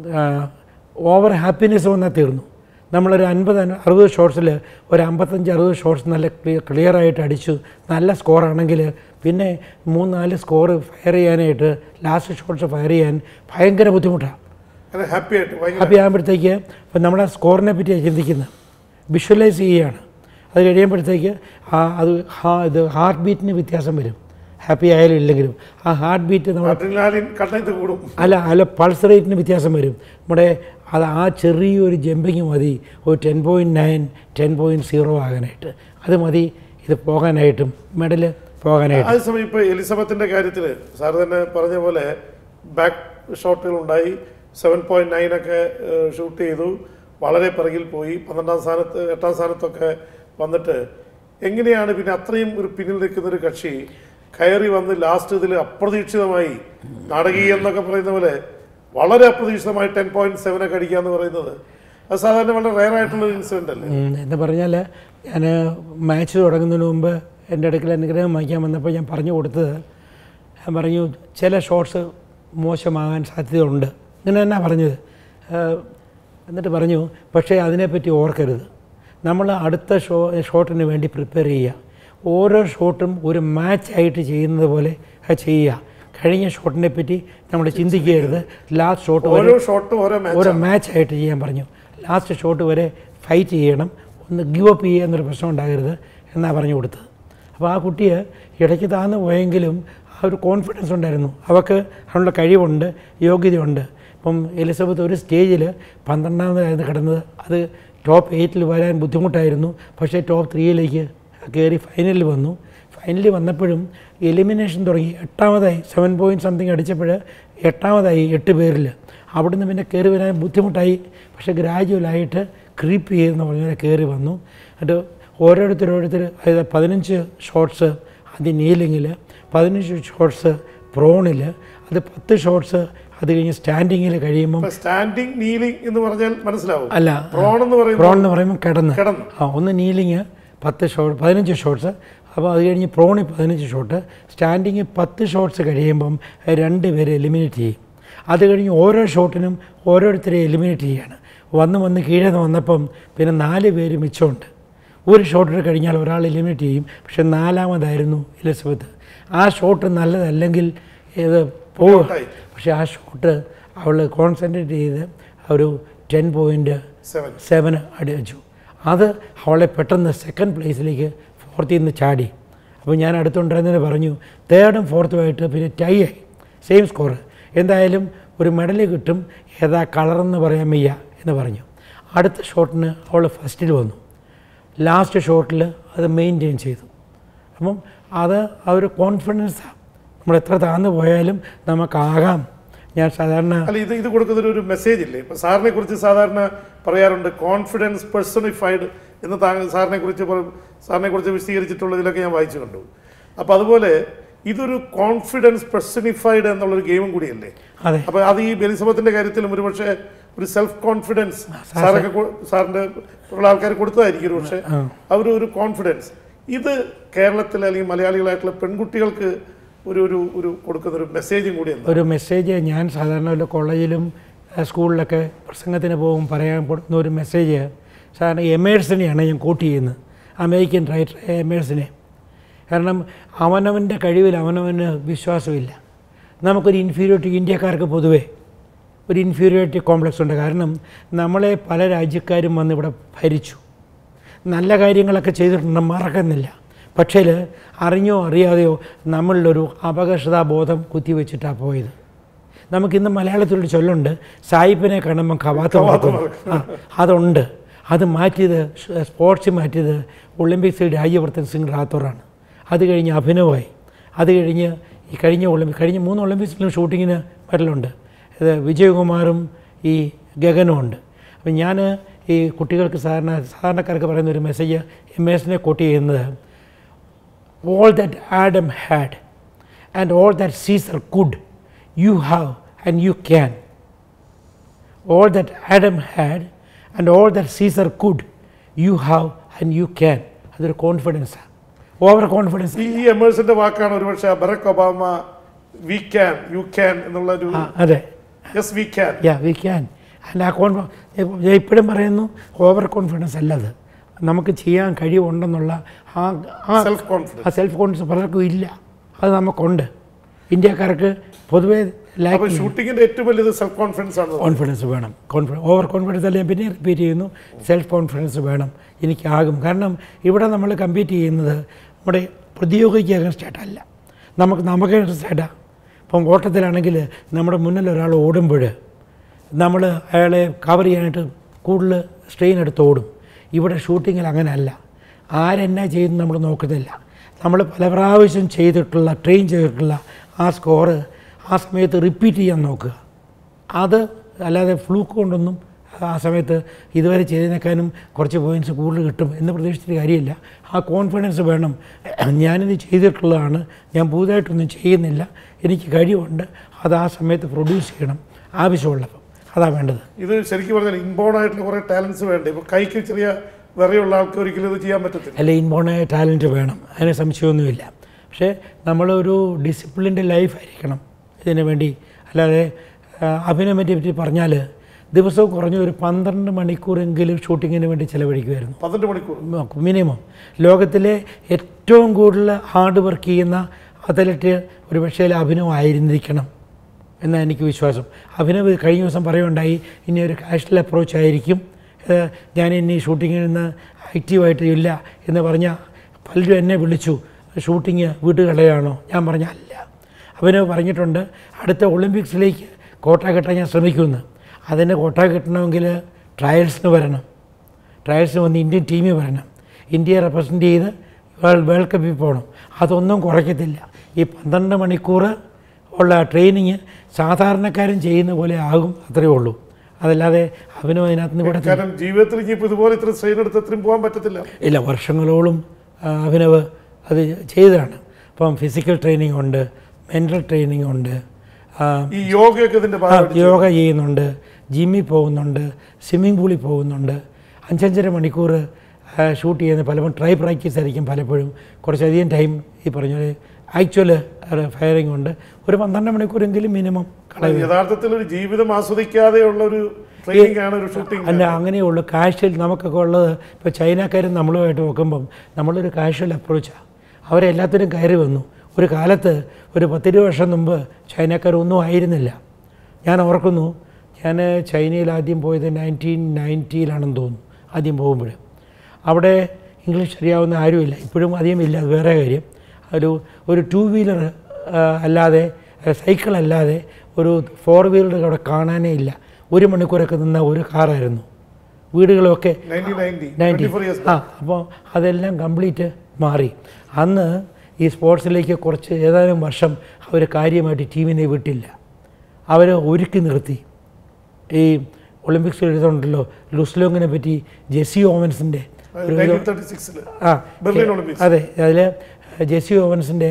ഓവർ ഹാപ്പിനെസ് വന്നാൽ തീർന്നു നമ്മളൊരു അൻപത് അറുപത് ഷോട്ട്സിൽ ഒരു അമ്പത്തഞ്ച് അറുപത് ഷോട്ട്സ് നല്ല ക്ലിയർ ആയിട്ട് അടിച്ചു നല്ല സ്കോറാണെങ്കിൽ പിന്നെ മൂന്ന് നാല് സ്കോർ ഫയർ ചെയ്യാനായിട്ട് ലാസ്റ്റ് ഷോട്ട്സ് ഫയർ ചെയ്യാൻ ഭയങ്കര ബുദ്ധിമുട്ടാണ് അങ്ങനെ ഹാപ്പി ആയിട്ട് ഭയങ്കര ഹാപ്പി ആകുമ്പോഴത്തേക്ക് ഇപ്പം നമ്മുടെ സ്കോറിനെ പറ്റിയാണ് ചിന്തിക്കുന്നത് വിഷ്വലൈസ് ചെയ്യുകയാണ് അത് കഴിയുമ്പോഴത്തേക്ക് ആ അത് ഹാ ഇത് ഹാർട്ട് ബീറ്റിന് വ്യത്യാസം വരും ഹാപ്പി ആയാലും ഇല്ലെങ്കിലും ആ ഹാർട്ട് ബീറ്റ് നമ്മുടെ അഡ്രിനാലിൻ കണ്ണത്ത് കൂടും അല്ല അല്ല പൾസ് റേറ്റിന് വ്യത്യാസം വരും നമ്മുടെ അത് ആ ചെറിയൊരു ജമ്പിങ് മതി ഒരു ten point nine ten point zero ആകാനായിട്ട് അത് മതി ഇത് പോകാനായിട്ടും മെഡൽ പോകാനായിട്ടും അതേസമയം ഇപ്പോൾ എലിസബത്തിന്റെ കാര്യത്തിൽ സാർ തന്നെ പറഞ്ഞ പോലെ ബാക്ക് ഷോട്ടുകൾ ഉണ്ടായി സെവൻ പോയിന്റ് നയൻ ഒക്കെ ഷൂട്ട് ചെയ്തു വളരെ പിറകിൽ പോയി പന്ത്രണ്ടാം സ്ഥാനത്ത് എട്ടാം സ്ഥാനത്തൊക്കെ വന്നിട്ട് എങ്ങനെയാണ് പിന്നെ അത്രയും ഒരു പിന്നിൽ നിൽക്കുന്ന ഒരു കക്ഷി കയറി വന്ന് ലാസ്റ്റ് ഇതിൽ അപ്രതീക്ഷിതമായി നാടകീയം എന്നൊക്കെ പറയുന്ന പോലെ വളരെ അപ്രതീക്ഷിതമായി ടെൻ പോയിന്റ് സെവൻ ഒക്കെ അടിക്കുക എന്ന് പറയുന്നത് അത് സാധാരണ വളരെ റയർ ആയിട്ടുള്ള ഒരു ഇൻസിഡന്റ് അല്ലേ ഉം, എന്ന് പറഞ്ഞാൽ ഞാൻ മാച്ച് തുടങ്ങുന്നതിന് മുമ്പ് എൻ്റെ അടുക്കൽ അനുഗ്രഹം വാങ്ങിക്കാൻ വന്നപ്പോൾ ഞാൻ പറഞ്ഞു കൊടുത്തത് ഞാൻ പറഞ്ഞു ചില ഷോട്ട്സ് മോശമാകാൻ സാധ്യതയുണ്ട് ഇങ്ങനെ തന്നെ പറഞ്ഞത് ഏഹ്, എന്നിട്ട് പറഞ്ഞു പക്ഷേ അതിനെപ്പറ്റി ഓർക്കരുത് നമ്മൾ അടുത്ത ഷോ ഷോട്ടിന് വേണ്ടി പ്രിപ്പയർ ചെയ്യുക ഓരോ ഷോട്ടും ഒരു മാച്ച് ആയിട്ട് ചെയ്യുന്നത് പോലെ അത് ചെയ്യുക കഴിഞ്ഞ ഷോട്ടിനെ പറ്റി നമ്മൾ ചിന്തിക്കരുത് ലാസ്റ്റ് ഷോട്ട് വരെ ഓരോ ഷോട്ടും ഓരോ മാച്ച് ഓരോ മാച്ച് ആയിട്ട് ചെയ്യാൻ പറഞ്ഞു ലാസ്റ്റ് ഷോട്ട് വരെ ഫൈറ്റ് ചെയ്യണം ഒന്ന് ഗിവ് അപ്പ് ചെയ്യുക എന്നൊരു പ്രശ്നം ഉണ്ടാകരുത് എന്നാണ് പറഞ്ഞു കൊടുത്തത് അപ്പോൾ ആ കുട്ടിയെ ഇടയ്ക്ക് താന്ന് പോയെങ്കിലും ആ ഒരു കോൺഫിഡൻസ് ഉണ്ടായിരുന്നു അവൾക്ക് അതിനുള്ള കഴിവുണ്ട് യോഗ്യതയുണ്ട് ഇപ്പം എലിസബത്ത് ഒരു സ്റ്റേജിൽ പന്ത്രണ്ടാമതായിരുന്നു കിടന്നത് അത് ടോപ്പ് എയ്റ്റിൽ വരാൻ ബുദ്ധിമുട്ടായിരുന്നു പക്ഷേ ടോപ്പ് ത്രീയിലേക്ക് കയറി ഫൈനലിൽ വന്നു ഫൈനലിൽ വന്നപ്പോഴും എലിമിനേഷൻ തുടങ്ങി എട്ടാമതായി സെവൻ പോയിൻറ്റ് സംതിങ് അടിച്ചപ്പോൾ എട്ടാമതായി എട്ട് പേരിൽ അവിടുന്ന് പിന്നെ കയറി വരാൻ ബുദ്ധിമുട്ടായി പക്ഷേ ഗ്രാജുവലായിട്ട് ക്രീപ്പ് ചെയ്തെന്ന് പറഞ്ഞാൽ കയറി വന്നു എന്നിട്ട് ഓരോരുത്തരോരുത്തർ അതായത് പതിനഞ്ച് ഷോട്ട്സ് ആദ്യം നീലിങ്ങിൽ പതിനഞ്ച് ഷോട്ട്സ് പ്രോണിൽ അത് പത്ത് ഷോട്ട്സ് അത് കഴിഞ്ഞ് സ്റ്റാൻഡിങ്ങിൽ കഴിയുമ്പം സ്റ്റാൻഡിങ് നീലിംഗ് എന്ന് പറഞ്ഞാൽ മനസ്സിലാവും അല്ല പ്രോൺ എന്ന് പറയുമ്പോൾ പ്രോൺ എന്ന് പറയുമ്പോൾ കിടന്ന് കിടന്നു ആ ഒന്ന് നീലിങ് പത്ത് ഷോട്ട് പതിനഞ്ച് ഷോട്ട്സ് അപ്പോൾ അത് കഴിഞ്ഞ് പ്രോണി പതിനഞ്ച് ഷോട്ട് സ്റ്റാൻഡിങ് പത്ത് ഷോട്ട്സ് കഴിയുമ്പം രണ്ട് പേരെ എലിമിനേറ്റ് ചെയ്യും അത് കഴിഞ്ഞ് ഓരോ ഷോട്ടിനും ഓരോരുത്തരെ എലിമിനേറ്റ് ചെയ്യാണ് വന്ന് വന്ന് കീഴെ നിന്ന് വന്നപ്പം പിന്നെ നാല് പേര് മിച്ചമുണ്ട് ഒരു ഷോട്ടിന് കഴിഞ്ഞാൽ ഒരാൾ എലിമിനേറ്റ് ചെയ്യും പക്ഷെ നാലാമതായിരുന്നു എലിസബത്ത് ആ ഷോട്ട് നല്ലതല്ലെങ്കിൽ ഇത് പോവുക ഔട്ടായി. പക്ഷേ ആ ഷോട്ട് അവൾ കോൺസെൻട്രേറ്റ് ചെയ്ത് ഒരു ടെൻ പോയിൻറ്റ് സെവൻ സെവന് അടിച്ചു അത് അവളെ പെട്ടെന്ന് സെക്കൻഡ് പ്ലേസിലേക്ക് ഫോർത്തിൽ നിന്ന് ചാടി അപ്പോൾ ഞാൻ അടുത്തുണ്ടായിരുന്നതിന് പറഞ്ഞു തേർഡും ഫോർത്തുമായിട്ട് പിന്നെ ടൈ ആയി സെയിം സ്കോർ എന്തായാലും ഒരു മെഡൽ കിട്ടും ഏതാ കളറെന്ന് പറയാൻ വയ്യ എന്ന് പറഞ്ഞു അടുത്ത ഷോട്ടിന് അവൾ ഫസ്റ്റിൽ വന്നു ലാസ്റ്റ് ഷോട്ടിൽ അത് മെയിൻറ്റെയിൻ ചെയ്തു അപ്പം അത് ആ ഒരു കോൺഫിഡൻസാണ് നമ്മൾ എത്ര താഴ്ന്നു പോയാലും നമുക്കാകാം ഞാൻ സാധാരണ അല്ല ഇത് ഇത് കൊടുക്കുന്ന ഒരു മെസ്സേജ് ഇല്ലേ ഇപ്പൊ സാറിനെ കുറിച്ച് സാധാരണ പറയാറുണ്ട് കോൺഫിഡൻസ് പേഴ്സണിഫൈഡ് എന്ന് താങ്കൾ സാറിനെ കുറിച്ച് പറ- സാറിനെ കുറിച്ച് വിശദീകരിച്ചിട്ടുള്ളതിലൊക്കെ ഞാൻ വായിച്ചു കണ്ടു അപ്പൊ അതുപോലെ ഇതൊരു കോൺഫിഡൻസ് പേഴ്സണിഫൈഡ് എന്നുള്ളൊരു ഗെയിമും കൂടിയല്ലേ അതെ അപ്പൊ അത് ഈ എലിസബത്തിന്റെ കാര്യത്തിലും ഒരുപക്ഷെ ഒരു സെൽഫ് കോൺഫിഡൻസ് സാറൊക്കെ കൊ- സാറിന്റെ ഉള്ള ആൾക്കാർ കൊടുത്തതായിരിക്കും ഒരു പക്ഷേ ആ ഒരു ഒരു കോൺഫിഡൻസ് ഇത് കേരളത്തിലെ അല്ലെങ്കിൽ മലയാളികളായിട്ടുള്ള പെൺകുട്ടികൾക്ക് ഒരു ഒരു ഒരു കൊടുക്കുന്ന ഒരു മെസ്സേജും കൂടി എന്താ ഒരു മെസ്സേജ് ഞാൻ സാധാരണ വല്ല കോളേജിലും ആ, സ്കൂളിലൊക്കെ പ്രസംഗത്തിന് പോകും പറയാൻ കൊടുക്കുന്ന ഒരു മെസ്സേജ് സാധാരണ എമേഴ്സിനെയാണ് ഞാൻ കോട്ട് ചെയ്യുന്നത് അമേരിക്കൻ റൈറ്റർ എമേഴ്സിനെ കാരണം അവനവൻ്റെ കഴിവിൽ അവനവന് വിശ്വാസമില്ല നമുക്കൊരു ഇൻഫീരിയോറിറ്റി ഇന്ത്യക്കാർക്ക് പൊതുവേ ഒരു ഇൻഫീരിയോറിറ്റി കോംപ്ലക്സ് ഉണ്ട് കാരണം നമ്മളെ പല രാജ്യക്കാരും വന്ന് ഇവിടെ ഭരിച്ചു നല്ല കാര്യങ്ങളൊക്കെ ചെയ്തിട്ടുണ്ട് മറക്കുന്നില്ല പക്ഷേ അറിഞ്ഞോ അറിയാതെയോ നമ്മളിലൊരു അപകർഷതാബോധം കുത്തിവെച്ചിട്ടാണ് പോയത് നമുക്കിന്ന് മലയാളത്തിലൊരു ചൊല്ലുണ്ട് സായിപ്പിനെ കാണുമ്പോൾ കവാത്ത മറക്കും ആ അതുണ്ട് അത് മാറ്റിയത് സ്പോർട്സ് മാറ്റിയത് ഒളിമ്പിക്സിൽ രാജ്യവർദ്ധൻ സിംഗ് റാത്തോറാണ് അത് കഴിഞ്ഞ് അഭിനവായി അത് കഴിഞ്ഞ് ഈ കഴിഞ്ഞ ഒളിമ്പിക് കഴിഞ്ഞ മൂന്ന് ഒളിമ്പിക്സിലും ഷൂട്ടിങ്ങിന് മെഡലുണ്ട് ഇത് വിജയകുമാറും ഈ ഗഗനും ഉണ്ട് അപ്പം ഞാൻ ഈ കുട്ടികൾക്ക് സാധാരണ സാധാരണക്കാർക്ക് പറയുന്ന ഒരു മെസ്സേജ് എം എസിനെ കോട്ട് ചെയ്യുന്നത് all that Adam had and all that Caesar could, you have and you can. All that Adam had and all that Caesar could, you have and you can. അതൊരു കോൺഫിഡൻസാണ് over confidence ഈ ഈ എമേഴ്സിന്റെ വാക്കാണ് ഒരുപക്ഷെ Barack Obama we can you can എന്നുള്ള ഒരു ആ അതെ yes we can yeah we can അല്ല ആ കോൺഫ ഞാൻ ഇപ്പോഴും പറയുന്നു ഓവർ കോൺഫിഡൻസ് അല്ലത് നമുക്ക് ചെയ്യാൻ കഴിവുണ്ടെന്നുള്ള ആ ആ സെൽഫ് കോൺഫിഡൻസ് ആ സെൽഫ് കോൺഫിഡൻസ് പലർക്കും ഇല്ല അത് നമുക്കുണ്ട് ഇന്ത്യക്കാർക്ക് പൊതുവേ അപ്പൊ ലാക്ക് ഷൂട്ടിങ്ങിന്റെ ഏറ്റവും വലിയത് സെൽഫ് കോൺഫിഡൻസ് ആണ് കോൺഫിഡൻസ് വേണം കോൺഫിഡൻസ് ഓവർ കോൺഫിഡൻസ് അല്ല ഞാൻ പിന്നെ റിപ്പീറ്റ് ചെയ്യുന്നു സെൽഫ് കോൺഫിഡൻസ് വേണം എനിക്കാകും കാരണം ഇവിടെ നമ്മൾ കമ്പീറ്റ് ചെയ്യുന്നത് നമ്മുടെ പ്രതിയോഗിക്ക് അഗൻസ്റ്റായിട്ടല്ല നമുക്ക് നമുക്ക് അഗൻസ്റ്റായിട്ടാണ് ഇപ്പം ഓട്ടത്തിലാണെങ്കിൽ നമ്മുടെ മുന്നിൽ ഒരാൾ ഓടുമ്പോൾ നമ്മൾ അയാളെ കവർ ചെയ്യാനായിട്ട് കൂടുതൽ സ്ട്രെയിൻ എടുത്ത് ഓടും ഇവിടെ ഷൂട്ടിങ്ങിൽ അങ്ങനെയല്ല ആരെന്നാ ചെയ്യുന്നു നമ്മൾ നോക്കുന്നില്ല നമ്മൾ പല പ്രാവശ്യം ചെയ്തിട്ടുള്ള ട്രെയിൻ ചെയ്തിട്ടുള്ള ആ സ്കോറ് ആ സമയത്ത് റിപ്പീറ്റ് ചെയ്യാൻ നോക്കുക അത് അല്ലാതെ ഫ്ലൂക്ക് കൊണ്ടൊന്നും ആ സമയത്ത് ഇതുവരെ ചെയ്തതിനേക്കാളും കുറച്ച് പോയിൻറ്റ്സ് കൂടുതൽ കിട്ടും എന്ന് പ്രതീക്ഷിച്ചിട്ട് കാര്യമില്ല ആ കോൺഫിഡൻസ് വേണം ഞാനിത് ചെയ്തിട്ടുള്ളതാണ് ഞാൻ പുതുതായിട്ടൊന്നും ചെയ്യുന്നില്ല എനിക്ക് കഴിവുണ്ട് അത് ആ സമയത്ത് പ്രൊഡ്യൂസ് ചെയ്യണം ആവശ്യമുള്ളപ്പോൾ അതാ വേണ്ടത് ഇത് ശരിക്കും പറഞ്ഞാൽ ഇൻബോൺ ആയിട്ടുള്ള കുറെ ടാലൻസ് വേണ്ടേ ഇപ്പൊ കൈക്ക് ചെറിയ വിറയുള്ള ആൾക്ക് ഒരിക്കലും ഇത് ചെയ്യാൻ പറ്റത്തില്ല അല്ല ഇൻബോണായ ടാലൻറ്റ് വേണം അതിന് സംശയമൊന്നുമില്ല പക്ഷേ നമ്മളൊരു ഡിസിപ്ലിൻഡ് ലൈഫായിരിക്കണം ഇതിനു വേണ്ടി അല്ലാതെ ആ, അഭിനയത്തെ പറ്റി പറഞ്ഞാൽ ദിവസവും കുറഞ്ഞ ഒരു പന്ത്രണ്ട് മണിക്കൂറെങ്കിലും ഷൂട്ടിങ്ങിന് വേണ്ടി ചിലവഴിക്കുമായിരുന്നു പന്ത്രണ്ട് മണിക്കൂർ മിനിമം ലോകത്തിലെ ഏറ്റവും കൂടുതൽ ഹാർഡ് വർക്ക് ചെയ്യുന്ന അത്ലറ്റ് ഒരു പക്ഷേ അഭിനവ് ആയിരുന്നിരിക്കണം എന്നാണ് എനിക്ക് വിശ്വാസം അഭിനവ് കഴിഞ്ഞ ദിവസം പറയുണ്ടായി ഇനി ഒരു കാഷ്വൽ അപ്രോച്ച് ആയിരിക്കും ഏഹ് ഞാൻ ഇനി ഷൂട്ടിങ്ങിൽ നിന്ന് ആക്റ്റീവായിട്ട് ഇല്ല എന്ന് പറഞ്ഞാൽ പലരും എന്നെ വിളിച്ചു ഷൂട്ടിങ് വീട്ടുകളയാണോ ഞാൻ പറഞ്ഞ അല്ല അഭിനവ് പറഞ്ഞിട്ടുണ്ട് അടുത്ത ഒളിമ്പിക്സിലേക്ക് കോട്ട കെട്ടാൻ ഞാൻ ശ്രമിക്കുമെന്ന് അതിന് കോട്ട കെട്ടണമെങ്കിൽ ട്രയൽസിന് വരണം ട്രയൽസിന് വന്ന് ഇന്ത്യൻ ടീമിൽ വരണം ഇന്ത്യയെ റെപ്രസെൻ്റ് ചെയ്ത് വേൾഡ് വേൾഡ് കപ്പിൽ പോകണം അതൊന്നും കുറയ്ക്കത്തില്ല ഈ പന്ത്രണ്ട് മണിക്കൂർ ഉള്ള ട്രെയിനിങ് സാധാരണക്കാരൻ ചെയ്യുന്ന പോലെ ആകും അത്രയേ ഉള്ളൂ അതല്ലാതെ അവനും അതിനകത്ത് നിന്ന് ഇവിടെ കാരണം ജീവിതത്തിൽ ഇനിയിപ്പോ ഇതുപോലെ ഇത്ര സ്ട്രെയിൻ എടുത്ത് എത്രയും പോകാൻ പറ്റത്തില്ല ഇല്ല വർഷങ്ങളോളം ആ, അഭിനവ് അത് ചെയ്തതാണ് ഇപ്പം ഫിസിക്കൽ ട്രെയിനിങ് ഉണ്ട് മെൻ്റൽ ട്രെയിനിങ് ഉണ്ട് ആ, ഈ യോഗയൊക്കെ ഇതിന്റെ ആ, ഭാഗമായിട്ട് യോഗ ചെയ്യുന്നുണ്ട് ജിമ്മിൽ പോകുന്നുണ്ട് സ്വിമ്മിംഗ് പൂളിൽ പോകുന്നുണ്ട് അഞ്ചഞ്ചര മണിക്കൂർ ഷൂട്ട് ചെയ്യുന്ന പലപ്പോഴും ട്രൈ പ്രാക്ടീസ് ആയിരിക്കും പലപ്പോഴും കുറച്ചധികം ടൈം ഈ പറഞ്ഞ പോലെ ആക്ച്വൽ ഫയറിംഗ് ഉണ്ട് ഒരു പന്ത്രണ്ട് മണിക്കൂറെങ്കിലും മിനിമം കളയുക യഥാർത്ഥത്തിൽ ഒരു ജീവിതം ആസ്വദിക്കാതെയുള്ള ഒരു ട്രെയിനിങ് ആണ് ഒരു ഷൂട്ടിംഗ് അല്ല അങ്ങനെയുള്ളൂ കാഷ്വൽ നമുക്കൊക്കെ ഉള്ളത് ഇപ്പോൾ ചൈനക്കാരും നമ്മളുമായിട്ട് നോക്കുമ്പം നമ്മളൊരു കാഷ്വൽ അപ്രോച്ചാണ് അവരെല്ലാത്തിനും കയറി വന്നു ഒരു കാലത്ത് ഒരു പത്തിരുപത് വർഷം മുമ്പ് ചൈനക്കാരൊന്നും ആയിരുന്നില്ല ഞാൻ ഓർക്കുന്നു ഞാൻ ചൈനയിൽ ആദ്യം പോയത് നയൻറ്റീൻ നയൻറ്റിയിലാണെന്ന് തോന്നുന്നു ആദ്യം പോകുമ്പോൾ അവിടെ ഇംഗ്ലീഷ് അറിയാവുന്ന ആരുമില്ല ഇപ്പോഴും അധികം ഇല്ല അത് വേറെ കാര്യം ഒരു ഒരു ടൂ വീലർ അല്ലാതെ സൈക്കിൾ അല്ലാതെ ഒരു ഫോർ വീലർ അവിടെ കാണാനേ ഇല്ല ഒരു മണിക്കൂറൊക്കെ നിന്ന ഒരു കാറായിരുന്നു വീടുകളൊക്കെ nineteen ninety ninety twenty four years ആ അപ്പോൾ അതെല്ലാം കംപ്ലീറ്റ് മാറി അന്ന് ഈ സ്പോർട്സിലേക്ക് കുറച്ച് ഏതാനും വർഷം അവർ കാര്യമായിട്ട് ടീമിനെ വിട്ടില്ല അവർ ഒരുക്കി നിർത്തി ഈ ഒളിമ്പിക്സിൽ എഴുതുന്നുണ്ടല്ലോ ലുസ്ലോങ്ങിനെ പറ്റി ജെസ്സി ഓവൻസിൻ്റെ ഒരു നയൻറ്റീൻ തേർട്ടി സിക്സിൽ ആ ബെർലിൻ ഒളിമ്പിക്സ് അതെ അതിൽ ജെസ്സി ഓവൻസിൻ്റെ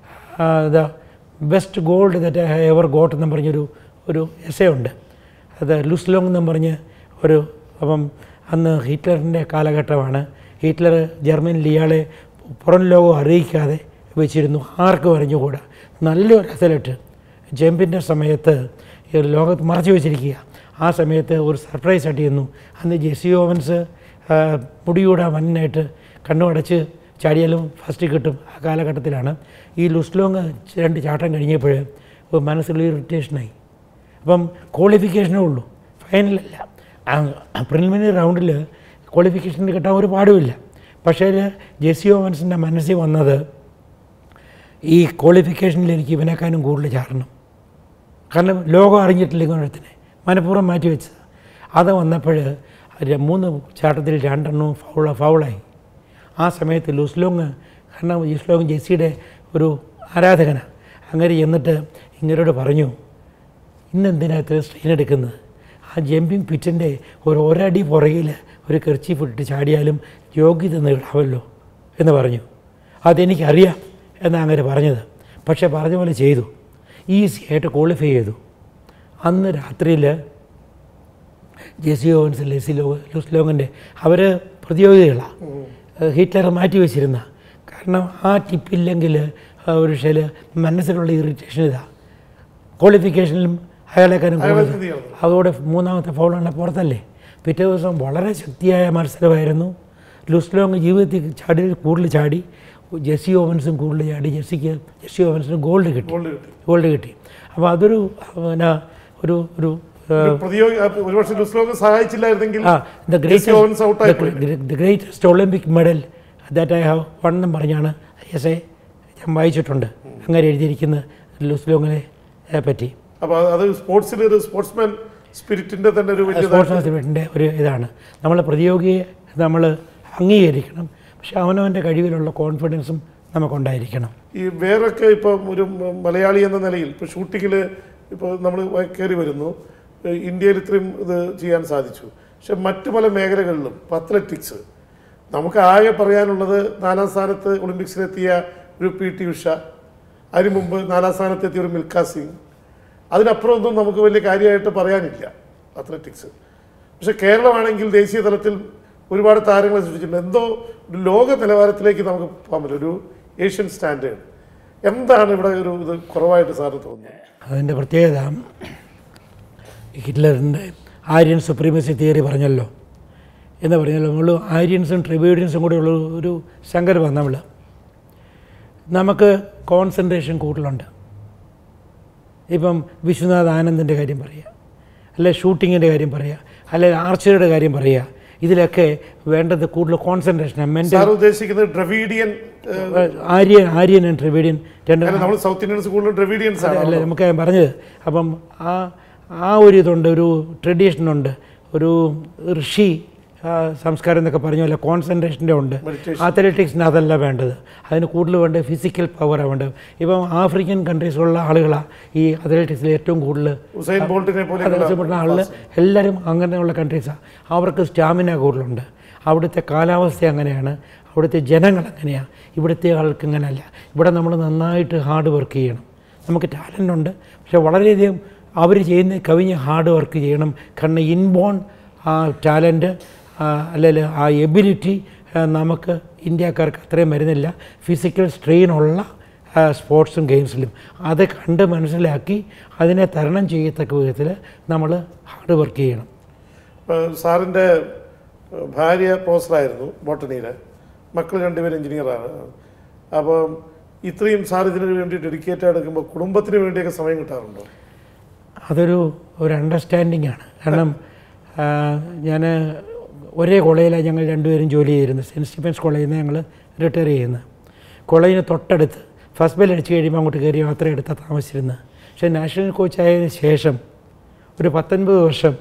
the best gold that I ever got എന്നും പറഞ്ഞൊരു ഒരു എസ്സേ ഉണ്ട് അത് ലുസ്ലോങ് എന്നും പറഞ്ഞ് ഒരു അപ്പം അന്ന് ഹിറ്റ്ലറിൻ്റെ കാലഘട്ടമാണ് ഹിറ്റ്ലർ ജർമ്മനിൽ ഇയാളെ പുറം ലോകം അറിയിക്കാതെ വെച്ചിരുന്നു ആർക്കും അറിഞ്ഞുകൂടാ നല്ലൊരു അത്ലറ്റ് ജമ്പിൻ്റെ സമയത്ത് ഈ ലോകത്ത് മറച്ചു വെച്ചിരിക്കുക ആ സമയത്ത് ഒരു സർപ്രൈസ് ആയിട്ട് ചെന്നു അന്ന് ജെസ്സി ഓവൻസ് ആ, മുടിയൂടാ മഞ്ഞായിട്ട് കണ്ണുമടച്ച് ചാടിയാലും ഫസ്റ്റ് കിട്ടും ആ കാലഘട്ടത്തിലാണ് ഈ ലുസ്ലോങ് രണ്ട് ചാട്ടം കഴിഞ്ഞപ്പോൾ മനസ്സിലുള്ള ഇറിറ്റേഷനായി അപ്പം ക്വാളിഫിക്കേഷനേ ഉള്ളൂ ഫൈനലല്ല പ്രിലിമിനറി റൗണ്ടിൽ ക്വാളിഫിക്കേഷന് കിട്ടാൻ ഒരു പാടുമില്ല പക്ഷേ ജെസ്സി ഓവൻസിൻ്റെ മനസ്സിൽ വന്നത് ഈ ക്വാളിഫിക്കേഷനിൽ എനിക്ക് ഇവനേക്കാളും കൂടുതൽ ചാടണം കാരണം ലോകം അറിഞ്ഞിട്ടില്ല ഇങ്ങോട്ടത്തിനെ മനഃപൂർവ്വം മാറ്റി വെച്ചത് അത് വന്നപ്പോൾ മൂന്ന് ചാട്ടത്തിൽ രണ്ടെണ്ണവും ഫൗള ഫൗളായി ആ സമയത്ത് ലുസ്ലോങ് കാരണം ലുസ്ലോങ് ജെസ്സിയുടെ ഒരു ആരാധകനാണ് അങ്ങനെ ചെന്നിട്ട് ഇങ്ങനോട് പറഞ്ഞു ഇന്നെന്തിനാ ഇത്ര സ്ട്രെയിൻ എടുക്കുന്നത് ആ ജമ്പിങ് പിറ്റിൻ്റെ ഒരു ഒരടി പുറകിൽ ഒരു കെർച്ചീഫ് ഇട്ടിട്ട് ചാടിയാലും യോഗ്യത നേടാമല്ലോ എന്ന് പറഞ്ഞു അതെനിക്കറിയാം എന്നാണ് അങ്ങനെ പറഞ്ഞത് പക്ഷേ പറഞ്ഞ പോലെ ചെയ്തു ഈസി ആയിട്ട് ക്വാളിഫൈ ചെയ്തു അന്ന് രാത്രിയിൽ ജെസി ഓവൻസ് ലെസി ലോ ലൂസ് ലോങ്ങിൻ്റെ അവർ പ്രതിയോഗികളാണ് ഹിറ്റ്ലർ മാറ്റി വെച്ചിരുന്ന കാരണം ആ ടിപ്പില്ലെങ്കിൽ ഒരു ശല മനസ്സിലുള്ള ഇറിറ്റേഷൻ ഇതാ ക്വാളിഫിക്കേഷനിലും അയാളെക്കാരും കൂടുതൽ എന്ത് ചെയ്യണം? അതോടെ മൂന്നാമത്തെ ഫൗളാണ് പുറത്തല്ലേ പിറ്റേ ദിവസം വളരെ ശക്തിയായ മത്സരമായിരുന്നു ലുസ്ലോങ് ജീവിതത്തിൽ ചാടി കൂടുതൽ ചാടി ജെസ്സി ഓവൻസും കൂടുതൽ ചാടി ജെസ്സിക്ക് ജെസ്സി ഓവൻസിന് ഗോൾഡ് കിട്ടി ഗോൾഡ് കിട്ടി ഗോൾഡ് കിട്ടി അപ്പോൾ അതൊരു പിന്നെ ഒരു ഒരു ഒരു പ്രതിയോഗി ആ, ഒരുപക്ഷെ ലുസ്ലോക്ക് സഹായിച്ചില്ലായിരുന്നെങ്കിൽ ആ ദ ജെസ്സി ഓവൻസ് ഔട്ടായി പോയി the greatest Olympic medal that I have won എന്നും പറഞ്ഞാണ് എസ് എ ഞാൻ വായിച്ചിട്ടുണ്ട് അങ്ങനെ എഴുതിയിരിക്കുന്ന ലുസ്ലോങ്ങിനെ പറ്റി അപ്പൊ അത് അത് സ്പോർട്സിൽ ഒരു സ്പോർട്സ്മാൻ സ്പിരിറ്റിന്റെ തന്നെ ഒരു വലിയ സ്പോർട്സ് മാനേജ്മെൻറ്റിൻ്റെ ഒരു ഇതാണ് നമ്മൾ പ്രതിയോഗിയെ നമ്മൾ അംഗീകരിക്കണം പക്ഷെ അവനവൻ്റെ കഴിവിലുള്ള കോൺഫിഡൻസും നമുക്കുണ്ടായിരിക്കണം ഈ വേറൊക്കെ ഇപ്പം ഒരു മ- മലയാളി എന്ന നിലയിൽ ഇപ്പോൾ ഷൂട്ടിങ്ങിൽ ഇപ്പോൾ നമ്മൾ കയറി വരുന്നു ഏഹ് ഇന്ത്യയിൽ ഇത്രയും ഇത് ചെയ്യാൻ സാധിച്ചു പക്ഷെ മറ്റു പല മേഖലകളിലും ഇപ്പോൾ അത്ലറ്റിക്സ് നമുക്ക് ആകെ പറയാനുള്ളത് നാലാം സ്ഥാനത്ത് ഒളിമ്പിക്സിലെത്തിയ ഒരു പി ടി ഉഷ അതിന് മുമ്പ് നാലാം സ്ഥാനത്തെത്തിയ ഒരു മിൽഖ സിംഗ് അതിനപ്പുറം ഒന്നും നമുക്ക് വലിയ കാര്യമായിട്ട് പറയാനില്ല അത്ലറ്റിക്സ് പക്ഷെ കേരളമാണെങ്കിൽ ദേശീയ തലത്തിൽ ഒരുപാട് താരങ്ങളെ സൃഷ്ടിച്ചിട്ടുണ്ട് എന്തോ ഒരു ലോക നിലവാരത്തിലേക്ക് നമുക്ക് പോകാൻ പറ്റും ഒരു ഏഷ്യൻ സ്റ്റാൻഡേർഡ് എന്താണ് ഇവിടെ ഒരു ഇത് കുറവായിട്ട് സാറിന് തോന്നുന്നത് അതിൻ്റെ പ്രത്യേകത ഹിറ്റ്ലറിൻ്റെ ആര്യൻ സുപ്രീമസി തിയറി പറഞ്ഞല്ലോ എന്ന് പറഞ്ഞാൽ നമ്മൾ ആര്യൻസും ട്രിബ്യൂഡിയൻസും കൂടെ ഉള്ള ഒരു സങ്കരമാണ് നമ്മൾ നമുക്ക് കോൺസെൻട്രേഷൻ കൂടുതലുണ്ട് ഇപ്പം വിശ്വനാഥ് ആനന്ദിൻ്റെ കാര്യം പറയുക അല്ലെ ഷൂട്ടിങ്ങിൻ്റെ കാര്യം പറയുക അല്ലെ ആർച്ചറിയുടെ കാര്യം പറയുക ഇതിലൊക്കെ വേണ്ടത് കൂടുതൽ കോൺസെൻട്രേഷനാണ് മെൻ്റൽ സാർ ഉദ്ദേശിക്കുന്നത് ഡ്രവീഡിയൻ ഏഹ്, ആര്യൻ ആര്യൻ ആൻഡ് ട്രിബ്യൂഡിയൻ രണ്ട് കാരണം നമ്മൾ സൗത്ത് ഇന്ത്യൻസ് കൂടുതലും ഡ്രവീഡിയൻസ് ആണ് അല്ല നമുക്ക് ഞാൻ പറഞ്ഞത് അപ്പം ആ ആ ഒരു ഇതുണ്ട് ഒരു ട്രഡീഷനുണ്ട് ഒരു ഋഷി ആ, സംസ്കാരം എന്നൊക്കെ പറഞ്ഞ പോലെ കോൺസെൻട്രേഷൻ്റെ ഉണ്ട് Meditation. അത്ലറ്റിക്സിന് അതല്ല വേണ്ടത് അതിന് കൂടുതൽ വേണ്ടത് ഫിസിക്കൽ പവറാണ് വേണ്ടത് ഇപ്പം ആഫ്രിക്കൻ കൺട്രീസിലുള്ള ആളുകളാണ് ഈ അത്ലറ്റിക്സിൽ ഏറ്റവും കൂടുതൽ ഉസൈൻ ബോൾട്ടിനെ പോലെ അതനുസരിച്ചുള്ള ആളുകൾ എല്ലാവരും അങ്ങനെയുള്ള കൺട്രീസാണ് അവർക്ക് സ്റ്റാമിന കൂടുതലുണ്ട് അവിടുത്തെ കാലാവസ്ഥ അങ്ങനെയാണ് അവിടുത്തെ ജനങ്ങൾ അങ്ങനെയാണ് ഇവിടുത്തെ ആൾക്ക് ഇങ്ങനെയല്ല ഇവിടെ നമ്മൾ നന്നായിട്ട് ഹാർഡ് വർക്ക് ചെയ്യണം നമുക്ക് ടാലൻ്റ് ഉണ്ട് പക്ഷെ വളരെയധികം അവർ ചെയ്യുന്ന കവിഞ്ഞ് ഹാർഡ് വർക്ക് ചെയ്യണം കാരണം ഇൻബോൺ ആ ടാലൻറ്റ് അല്ലെങ്കിൽ ആ എബിലിറ്റി നമുക്ക് ഇന്ത്യക്കാർക്ക് അത്രയും വരുന്നില്ല ഫിസിക്കൽ സ്ട്രെയിനുള്ള സ്പോർട്സും ഗെയിംസിലും അത് കണ്ട് മനസ്സിലാക്കി അതിനെ തരണം ചെയ്യത്തക്ക വിധത്തിൽ നമ്മൾ ഹാർഡ് വർക്ക് ചെയ്യണം ഏഹ് സാറിൻ്റെ ഏഹ് ഭാര്യ പ്രൊഫസറായിരുന്നു ബോട്ടണിയുടെ മക്കൾ രണ്ടുപേരും എഞ്ചിനീയറാണ് അപ്പം ഇത്രയും സാർ ഇതിനു വേണ്ടി ഡെഡിക്കേറ്റ് എടുക്കുമ്പോൾ കുടുംബത്തിന് വേണ്ടിയൊക്കെ സമയം കിട്ടാറുണ്ടോ അതൊരു ഒരു അണ്ടർസ്റ്റാൻഡിംഗ് ആണ് കാരണം ഞാൻ ഒരേ കോളേജിലാണ് ഞങ്ങൾ രണ്ടുപേരും ജോലി ചെയ്തിരുന്നത് സെൻറ്റ് സ്റ്റീഫൻസ് കോളേജിൽ നിന്ന് ഞങ്ങൾ റിട്ടയർ ചെയ്യുന്നത് കോളേജിന് തൊട്ടടുത്ത് ഫസ്റ്റ് ബെൽ അടിച്ച് കഴിയുമ്പോൾ അങ്ങോട്ട് കയറി മാത്രമേ എടുത്താൽ താമസിച്ചിരുന്നത് പക്ഷേ നാഷണൽ കോച്ചായതിനു ശേഷം ഒരു പത്തൊൻപത് വർഷം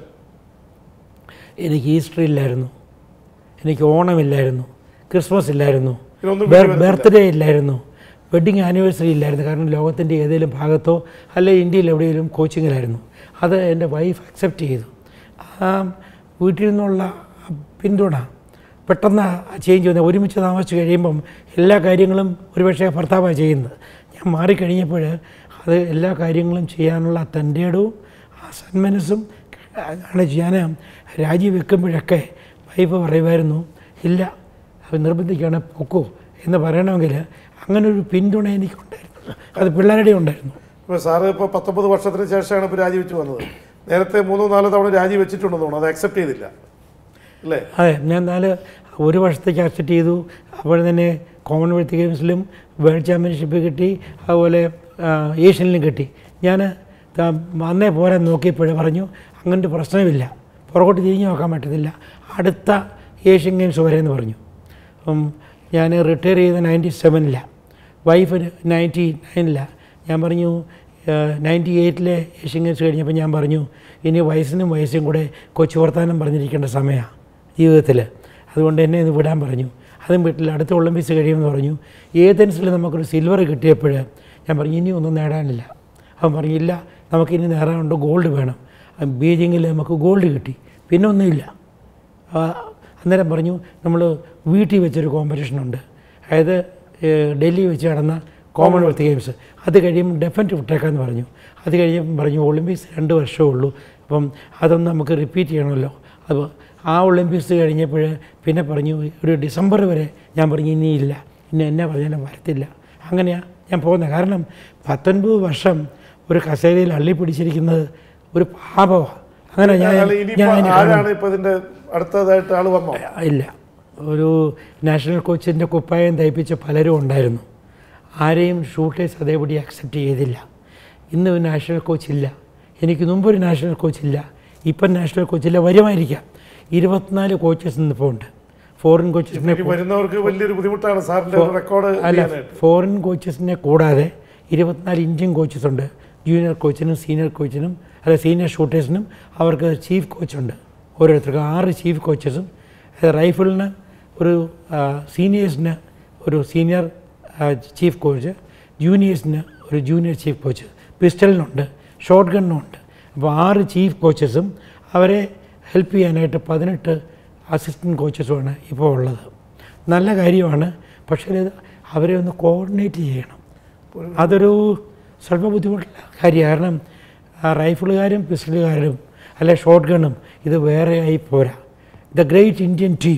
എനിക്ക് ഈസ്റ്റർ ഇല്ലായിരുന്നു എനിക്ക് ഓണമില്ലായിരുന്നു ക്രിസ്മസ് ഇല്ലായിരുന്നു ഇതിനൊന്നും ബർത്ത്ഡേ ഇല്ലായിരുന്നു വെഡ്ഡിങ് ആനിവേഴ്സറി ഇല്ലായിരുന്നു കാരണം ലോകത്തിൻ്റെ ഏതെങ്കിലും ഭാഗത്തോ അല്ലെ ഇന്ത്യയിൽ എവിടെയെങ്കിലും കോച്ചിങ്ങിലായിരുന്നു അത് എൻ്റെ വൈഫ് അക്സെപ്റ്റ് ചെയ്തു ആ വീട്ടിൽ നിന്നുള്ള ആ പിന്തുണ പെട്ടെന്ന് ചേഞ്ച് വന്നത് ഒരുമിച്ച് താമസിച്ച് കഴിയുമ്പം എല്ലാ കാര്യങ്ങളും ഒരുപക്ഷെ ഭർത്താവാണ് ചെയ്യുന്നത് ഞാൻ മാറിക്കഴിഞ്ഞപ്പോൾ അത് എല്ലാ കാര്യങ്ങളും ചെയ്യാനുള്ള തൻ്റെ ഇടവും ആ സന്മനസ്സും ആണ് ഞാൻ രാജിവെക്കുമ്പോഴൊക്കെ വൈഫ് പറയുമായിരുന്നു ഇല്ല അത് നിർബന്ധിക്കുകയാണ് പൊക്കോ എന്ന് പറയണമെങ്കിൽ അങ്ങനെ ഒരു പിന്തുണ എനിക്കുണ്ടായിരുന്നു അത് പിള്ളേരുടെ ഉണ്ടായിരുന്നു ഇപ്പോൾ സാറ് ഇപ്പോൾ പത്തൊമ്പത് വർഷത്തിന് ശേഷമാണ് ഇപ്പോൾ രാജിവെച്ച് വന്നത് നേരത്തെ മൂന്നോ നാലോ തവണ രാജിവെച്ചിട്ടുണ്ടെന്ന് തോന്നുന്നു അത് അക്സെപ്റ്റ് ചെയ്തില്ല അല്ലേ അതെ ഞാൻ നാല് ഒരു വർഷത്തേക്ക് അക്സെപ്റ്റ് ചെയ്തു അപ്പോൾ തന്നെ കോമൺവെൽത്ത് ഗെയിംസിലും വേൾഡ് ചാമ്പ്യൻഷിപ്പ് കിട്ടി അതുപോലെ ആ, ഏഷ്യനിലും കിട്ടി ഞാൻ അന്നേ പോരാൻ നോക്കിയപ്പോഴേ പറഞ്ഞു അങ്ങനത്തെ പ്രശ്നമില്ല പുറകോട്ട് തിരിഞ്ഞു നോക്കാൻ പറ്റത്തില്ല അടുത്ത ഏഷ്യൻ ഗെയിംസ് വരെ എന്ന് പറഞ്ഞു അപ്പം ഞാൻ റിട്ടയർ ചെയ്ത നയൻറ്റി സെവനിലാണ് വൈഫ് നയൻറ്റി നയനിലാണ് ഞാൻ പറഞ്ഞു നയൻറ്റി എയ്റ്റിലെ ഏഷ്യൻ ഗെയിംസ് കഴിഞ്ഞപ്പോൾ ഞാൻ പറഞ്ഞു ഇനി വയസ്സിനും വയസ്സും കൂടെ കൊച്ചു വർത്താനം പറഞ്ഞിരിക്കേണ്ട സമയമാണ് ജീവിതത്തിൽ അതുകൊണ്ട് എന്നെ ഇത് വിടാൻ പറഞ്ഞു അതും വീട്ടിൽ അടുത്ത ഒളിമ്പിക്സ് കഴിയുമെന്ന് പറഞ്ഞു ഏതൻസിൽ നമുക്കൊരു സിൽവർ കിട്ടിയപ്പോൾ ഞാൻ പറഞ്ഞു ഇനി ഒന്നും നേടാനില്ല അവൻ പറഞ്ഞു ഇല്ല നമുക്കിനി നേടാനുണ്ട് ഗോൾഡ് വേണം ബീജിങ്ങിൽ നമുക്ക് ഗോൾഡ് കിട്ടി പിന്നെ ഒന്നുമില്ല ആ, അന്നേരം പറഞ്ഞു നമ്മൾ വീട്ടിൽ വെച്ചൊരു കോമ്പറ്റീഷൻ ഉണ്ട് അതായത് ഏഹ്, ഡൽഹി വെച്ച് നടന്ന കോമൺവെൽത്ത് ഗെയിംസ് അത് കഴിയുമ്പോൾ ഡെഫൻറ്റ് വിട്ടേക്കാന്ന് പറഞ്ഞു അത് കഴിയുമ്പോൾ പറഞ്ഞു ഒളിമ്പിക്സ് രണ്ട് വർഷമേ ഉള്ളൂ അപ്പം അതൊന്ന് നമുക്ക് റിപ്പീറ്റ് ചെയ്യണമല്ലോ അപ്പോൾ ആ ഒളിമ്പിക്സ് കഴിഞ്ഞപ്പോൾ പിന്നെ പറഞ്ഞു ഒരു ഡിസംബർ വരെ ഞാൻ പറഞ്ഞു ഇനിയില്ല ഇനി എന്നെ പറഞ്ഞാലും വരത്തില്ല അങ്ങനെയാണ് ഞാൻ പോകുന്നത് കാരണം പത്തൊൻപത് വർഷം ഒരു കസേരയിൽ അള്ളി പിടിച്ചിരിക്കുന്നത് ഒരു പാപമാണ് അങ്ങനെ ഞാൻ അല്ല, ഞാൻ ഇനിയിപ്പോ അതിനെ കാണുന്നു. ആരാണ് ഇപ്പൊ ഇതിന്റെ അടുത്തതായിട്ട് ആള് വന്നോ ഇല്ല ഒരു നാഷണൽ കോച്ചിൻ്റെ കുപ്പായം തയ്പ്പിച്ച പലരും ഉണ്ടായിരുന്നു ആരെയും ഷൂട്ടേഴ്സ് അതേപടി അക്സെപ്റ്റ് ചെയ്തില്ല ഇന്ന് ഒരു നാഷണൽ കോച്ചില്ല എനിക്ക് മുമ്പൊരു നാഷണൽ കോച്ചില്ല ഇപ്പം നാഷണൽ കോച്ചില്ല വരുമായിരിക്കാം ഇരുപത്തിനാല് കോച്ചസ് ഇന്നിപ്പോൾ ഉണ്ട് ഫോറിൻ കോച്ചസിനെ ഇനി വരുന്നവർക്ക് വലിയൊരു ബുദ്ധിമുട്ടാണ് സാറിന്റെ റെക്കോർഡ് അല്ല ചെയ്യാനായിട്ട് ഫോറിൻ കോച്ചസിനെ കൂടാതെ ഇരുപത്തിനാല് ഇന്ത്യൻ കോച്ചസ് ഉണ്ട് ജൂനിയർ കോച്ചിനും സീനിയർ കോച്ചിനും അല്ല സീനിയർ ഷൂട്ടേഴ്സിനും അവർക്ക് ചീഫ് കോച്ചുണ്ട് ഓരോരുത്തർക്കും ആറ് ചീഫ് കോച്ചസും റൈഫിളിന് ഒരു സീനിയേഴ്സിന് ഒരു സീനിയർ ചീഫ് കോച്ച് ജൂനിയേഴ്സിന് ഒരു ജൂനിയർ ചീഫ് കോച്ച് പിസ്റ്റലിനുണ്ട് ഷോർട്ട് ഗണ്ണിനുണ്ട് അപ്പോൾ ആറ് ചീഫ് കോച്ചസും അവരെ ഹെൽപ്പ് ചെയ്യാനായിട്ട് പതിനെട്ട് അസിസ്റ്റൻറ്റ് കോച്ചസുമാണ് ഇപ്പോൾ ഉള്ളത് നല്ല കാര്യമാണ് പക്ഷേ ഇത് അവരെ ഒന്ന് കോർഡിനേറ്റ് ചെയ്യണം അതൊരു സ്വല്പ ബുദ്ധിമുട്ടുള്ള കാര്യമാണ് കാരണം ആ റൈഫിളുകാരും പിസ്റ്റലുകാരും അല്ലെ ഷോർട്ട് ഗണ്ണും ഇത് വേറെ ആയി പോരാ ദ ഗ്രേറ്റ് ഇന്ത്യൻ ടീം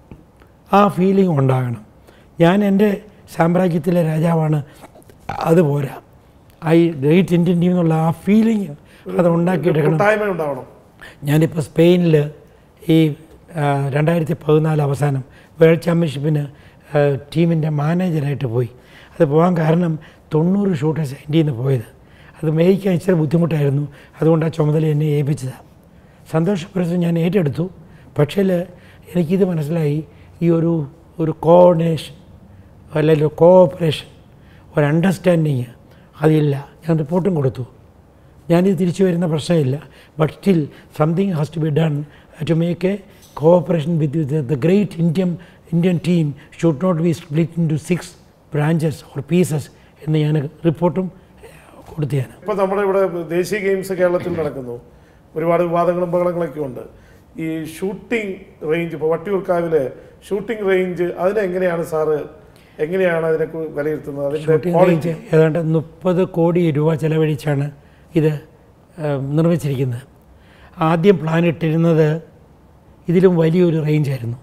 ആ ഫീലിംഗ് ഉണ്ടാകണം ഞാൻ എൻ്റെ സാമ്രാജ്യത്തിലെ രാജാവാണ് അത് പോരാ ഐ ഗ്രേറ്റ് ഇന്ത്യൻ ടീം എന്നുള്ള ആ ഫീലിംഗ് അത് ഉണ്ടാക്കിയെടുക്കണം കൂട്ടായ്മ ഉണ്ടാവണം ഞാനിപ്പോൾ സ്പെയിനിൽ ഈ ആ, രണ്ടായിരത്തി പതിനാല് അവസാനം വേൾഡ് ചാമ്പ്യൻഷിപ്പിന് ആ, ടീമിൻ്റെ മാനേജറായിട്ട് പോയി അത് പോകാൻ കാരണം തൊണ്ണൂറ് ഷൂട്ടേഴ്സ് എൻ്റെ നിന്ന് പോയത് അത് മേയിക്കാൻ ഇച്ചിരി ബുദ്ധിമുട്ടായിരുന്നു അതുകൊണ്ട് ആ ചുമതല എന്നെ ഏൽപ്പിച്ചതാണ് സന്തോഷപ്രസം ഞാൻ ഏറ്റെടുത്തു പക്ഷേ എനിക്കിത് മനസ്സിലായി ഈ ഒരു ഒരു കോർഡിനേഷൻ അല്ലെങ്കിൽ ഒരു കോഓപ്പറേഷൻ ഒരു അണ്ടർസ്റ്റാൻഡിങ് അതില്ല ഞാൻ റിപ്പോർട്ടും കൊടുത്തു ഞാനിത് തിരിച്ചു വരുന്ന പ്രശ്നമില്ല but still something has to be done to make a cooperation with the great Indian Indian team should not be split into six branches or pieces എന്ന് ഞാൻ റിപ്പോർട്ടും കൊടുത്തു ഞാൻ ഇപ്പൊ നമ്മുടെ ഇവിടെ ദേശീയ ഗെയിംസ് കേരളത്തിൽ നടക്കുന്നു ഒരുപാട് വിവാദങ്ങളും ബഹളങ്ങളൊക്കെ ഉണ്ട് ഈ ഷൂട്ടിംഗ് റേഞ്ച് ഇപ്പോൾ വട്ടിയൂർക്കാവിലെ ഷൂട്ടിംഗ് റേഞ്ച് അതിനെങ്ങനെയാണ് സാറ് എങ്ങനെയാണ് അതിനെ കു- വിലയിരുത്തുന്നത് അതിന്റെ ഷൂട്ടിംഗ് ക്വാളിറ്റി റേഞ്ച് ഏതാണ്ട് മുപ്പത് കോടി രൂപ ചെലവഴിച്ചാണ് ഇത് ഏഹ്, നിർമ്മിച്ചിരിക്കുന്നത് ആദ്യം പ്ലാൻ ഇട്ടിരുന്നത് ഇതിലും വലിയൊരു റേഞ്ചായിരുന്നു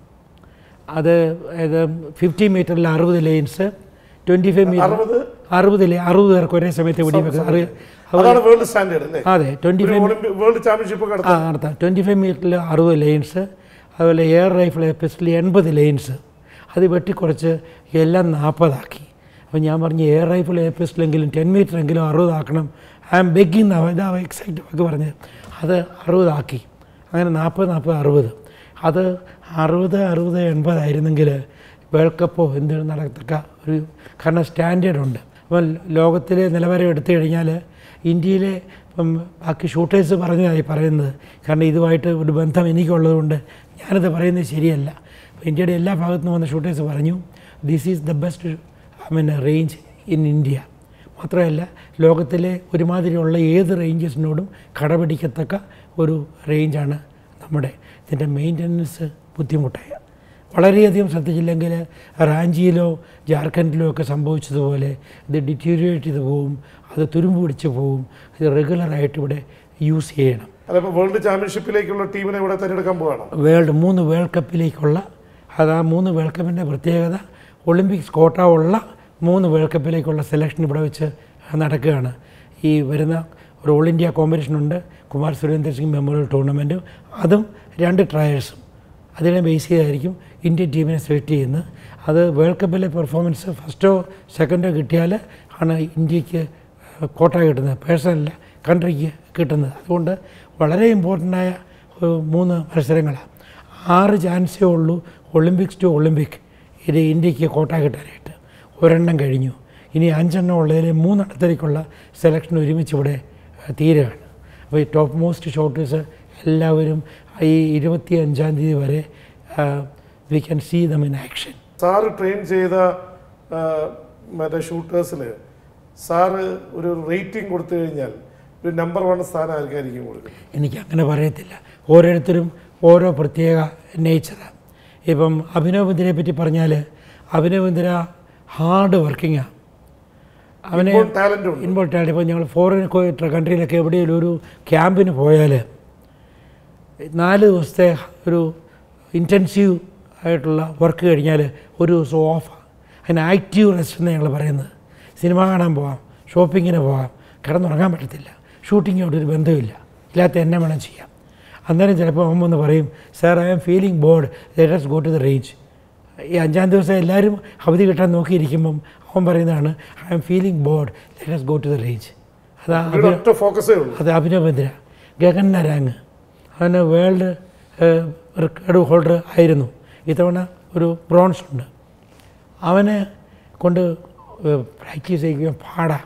അത് ഇത് ഫിഫ്റ്റി മീറ്ററിൽ അറുപത് ലൈൻസ് ട്വൻറ്റി ഫൈവ് മീറ്റർ അറുപത് അറുപത് ലൈ അറുപത് പേർക്ക് ഒരേ സമയത്ത് വെടിവെക്കുക അറി- അതാണ് വേൾഡ് സ്റ്റാൻഡേർഡ് അല്ലേ അതെ ട്വൻറ്റി ഒരു ഫൈവ് ഒളിമ്പിക് വേൾഡ് ചാമ്പ്യൻഷിപ്പ് ഒക്കെ ആ നടത്താം നടത്താം ട്വൻറ്റി ഫൈവ് മീറ്ററിൽ അറുപത് ലൈൻസ് അതുപോലെ എയർ റൈഫിൾ പിസ്റ്റൽ എൺപത് ലൈൻസ് അത് വെട്ടിക്കുറച്ച് എല്ലാം നാൽപ്പതാക്കി അപ്പോൾ ഞാൻ പറഞ്ഞു എയർ റൈഫിൾ എയർ പിസ്റ്റലെങ്കിലും ടെൻ മീറ്റർ എങ്കിലും അറുപതാക്കണം ഐ എം ബെഗിങ് ഇതാ എക്സാക്റ്റ് ഒക്കെ പറഞ്ഞ് അത് അറുപതാക്കി അങ്ങനെ നാൽപ്പത് നാൽപ്പത് അറുപത് അത് അറുപത് അറുപത് എൺപതായിരുന്നെങ്കിൽ വേൾഡ് കപ്പോ എന്തെങ്കിലും നടത്തക്ക ഒരു കാരണം സ്റ്റാൻഡേർഡ് ഉണ്ട് അപ്പം ലോകത്തിലെ നിലവാരം എടുത്തു കഴിഞ്ഞാൽ ഇന്ത്യയിലെ ഇപ്പം ബാക്കി ഷൂട്ടേഴ്സ് പറഞ്ഞതായി പറയുന്നത് കാരണം ഇതുമായിട്ട് ഒരു ബന്ധം എനിക്കുള്ളതുകൊണ്ട് ഞാനത് പറയുന്നത് ശരിയല്ല അപ്പോൾ ഇന്ത്യയുടെ എല്ലാ ഭാഗത്തു നിന്ന് വന്ന ഷൂട്ടേഴ്സ് പറഞ്ഞു this is the best I mean range in India മാത്രമല്ല ലോകത്തിലെ ഒരുമാതിരിയുള്ള ഏത് റേഞ്ചസിനോടും കടപിടിക്കത്തക്ക ഒരു റേഞ്ചാണ് നമ്മുടെ ഇതിൻ്റെ മെയിൻ്റനൻസ് ബുദ്ധിമുട്ടായ വളരെയധികം ശ്രദ്ധിച്ചില്ലെങ്കിൽ റാഞ്ചിയിലോ ജാർഖണ്ഡിലോ ഒക്കെ സംഭവിച്ചതുപോലെ ഇത് ഡിറ്റീരിയേറ്റ് ചെയ്ത് പോവും അത് തുരുമ്പ് പിടിച്ച് പോവും ഇത് റെഗുലറായിട്ട് ഇവിടെ യൂസ് ചെയ്യണം അതപ്പോൾ വേൾഡ് ചാമ്പ്യൻഷിപ്പിലേക്കുള്ള ടീമിനെ ഇവിടെ തിരഞ്ഞെടുക്കാൻ പോവാണോ വേൾഡ് മൂന്ന് വേൾഡ് കപ്പിലേക്കുള്ള അത് ആ മൂന്ന് വേൾഡ് കപ്പിൻ്റെ പ്രത്യേകത ഒളിമ്പിക്സ് കോട്ട ഉള്ള മൂന്ന് വേൾഡ് കപ്പിലേക്കുള്ള സെലക്ഷൻ ഇവിടെ വെച്ച് നടക്കുകയാണ് ഈ വരുന്ന ഒരു ഓൾ ഇന്ത്യ കോമ്പറ്റീഷൻ ഉണ്ട് കുമാർ സുരേന്ദ്ര സിംഗ് മെമ്മോറിയൽ ടൂർണമെൻറ്റും അതും രണ്ട് ട്രയൽസും അതിനെ ബേസ് ചെയ്തായിരിക്കും ഇന്ത്യൻ ടീമിനെ സെലക്ട് ചെയ്യുന്നത് അത് വേൾഡ് കപ്പിലെ പെർഫോമൻസ് ഫസ്റ്റോ സെക്കൻഡോ കിട്ടിയാൽ ആണ് ഇന്ത്യക്ക് കോട്ട കിട്ടുന്നത് പേഴ്സണല്ല കൺട്രിക്ക് കിട്ടുന്നത് അതുകൊണ്ട് വളരെ ഇമ്പോർട്ടൻ്റായ ഒരു മൂന്ന് മത്സരങ്ങളാണ് ആറ് ചാൻസേ ഉള്ളൂ ഒളിമ്പിക്സ് ടു ഒളിമ്പിക് ഇത് ഇന്ത്യക്ക് കോട്ട കിട്ടാനായിട്ട് ഒരെണ്ണം കഴിഞ്ഞു ഇനി അഞ്ചെണ്ണം ഉള്ളതിൽ മൂന്നെണ്ണത്തിലേക്കുള്ള സെലക്ഷൻ ഒരുമിച്ച് ഇവിടെ ഏഹ്, തീരുകയാണ് അപ്പോൾ ഈ ടോപ്പ് മോസ്റ്റ് ഷോട്ടേഴ്സ് എല്ലാവരും ഈ ഇരുപത്തി അഞ്ചാം തീയതി വരെ we can see them in action sir train ചെയ്ത ആ, മറ്റേ ഷൂട്ടേഴ്സിൽ സാറ് ഒരു റേറ്റിംഗ് കൊടുത്തു കഴിഞ്ഞാൽ ഒരു നമ്പർ വൺ സ്ഥാനം ആർക്കായിരിക്കും കൊടുക്കുന്നത് എനിക്ക് അങ്ങനെ പറയത്തില്ല ഓരോരുത്തരും ഓരോ പ്രത്യേക നേച്ചറാണ് ഇപ്പം അഭിനവ് ബന്ദിനെ പറ്റി പറഞ്ഞാൽ അഭിനവ് ബന്ദിര ഹാർഡ് വർക്കിങ്ങാണ് അവനെ ഇപ്പോൾ ടാലന്റ് ഉണ്ട് ഇൻവോൾട്ടാണ് ഇപ്പോൾ ഞങ്ങൾ ഫോറിൻ കൺട്രിയിലൊക്കെ എവിടെയെങ്കിലും ഒരു ക്യാമ്പിന് പോയാൽ നാല് ദിവസത്തെ ഒരു ഇൻറ്റൻസീവ് ആയിട്ടുള്ള വർക്ക് കഴിഞ്ഞാൽ ഒരു ദിവസം ഓഫ് അതിന് ആക്റ്റീവ് റെസ്റ്റ് എന്ന് ഞങ്ങൾ പറയുന്നത് സിനിമ കാണാൻ പോകാം ഷോപ്പിങ്ങിന് പോകാം കിടന്നുറങ്ങാൻ പറ്റത്തില്ല ഷൂട്ടിങ്ങോട്ട് ഒരു ബന്ധമില്ല ഇല്ലാത്ത എന്നെ വേണം ചെയ്യാം അന്നേരം ചിലപ്പോൾ അവൻ വന്ന് പറയും sir I am feeling bored let's go to the range ഈ അഞ്ചാം ദിവസം എല്ലാവരും അവധി കിട്ടാൻ നോക്കിയിരിക്കുമ്പം അവൻ പറയുന്നതാണ് I am feeling bored let's go to the range അതാ ഇവിടെ ഒറ്റ ഫോക്കസേ ഉള്ളൂ അത് അഭിനവ് ബന്ദ്ര ഗഗൻ നരാങ് അവന് വേൾഡ് റെക്കോർഡ് ഹോൾഡർ ആയിരുന്നു ഇത്തവണ ഒരു ബ്രോൺസ് ഉണ്ട് അവനെ കൊണ്ട് പ്രാക്ടീസ് ചെയ്യിക്കാൻ പാടാ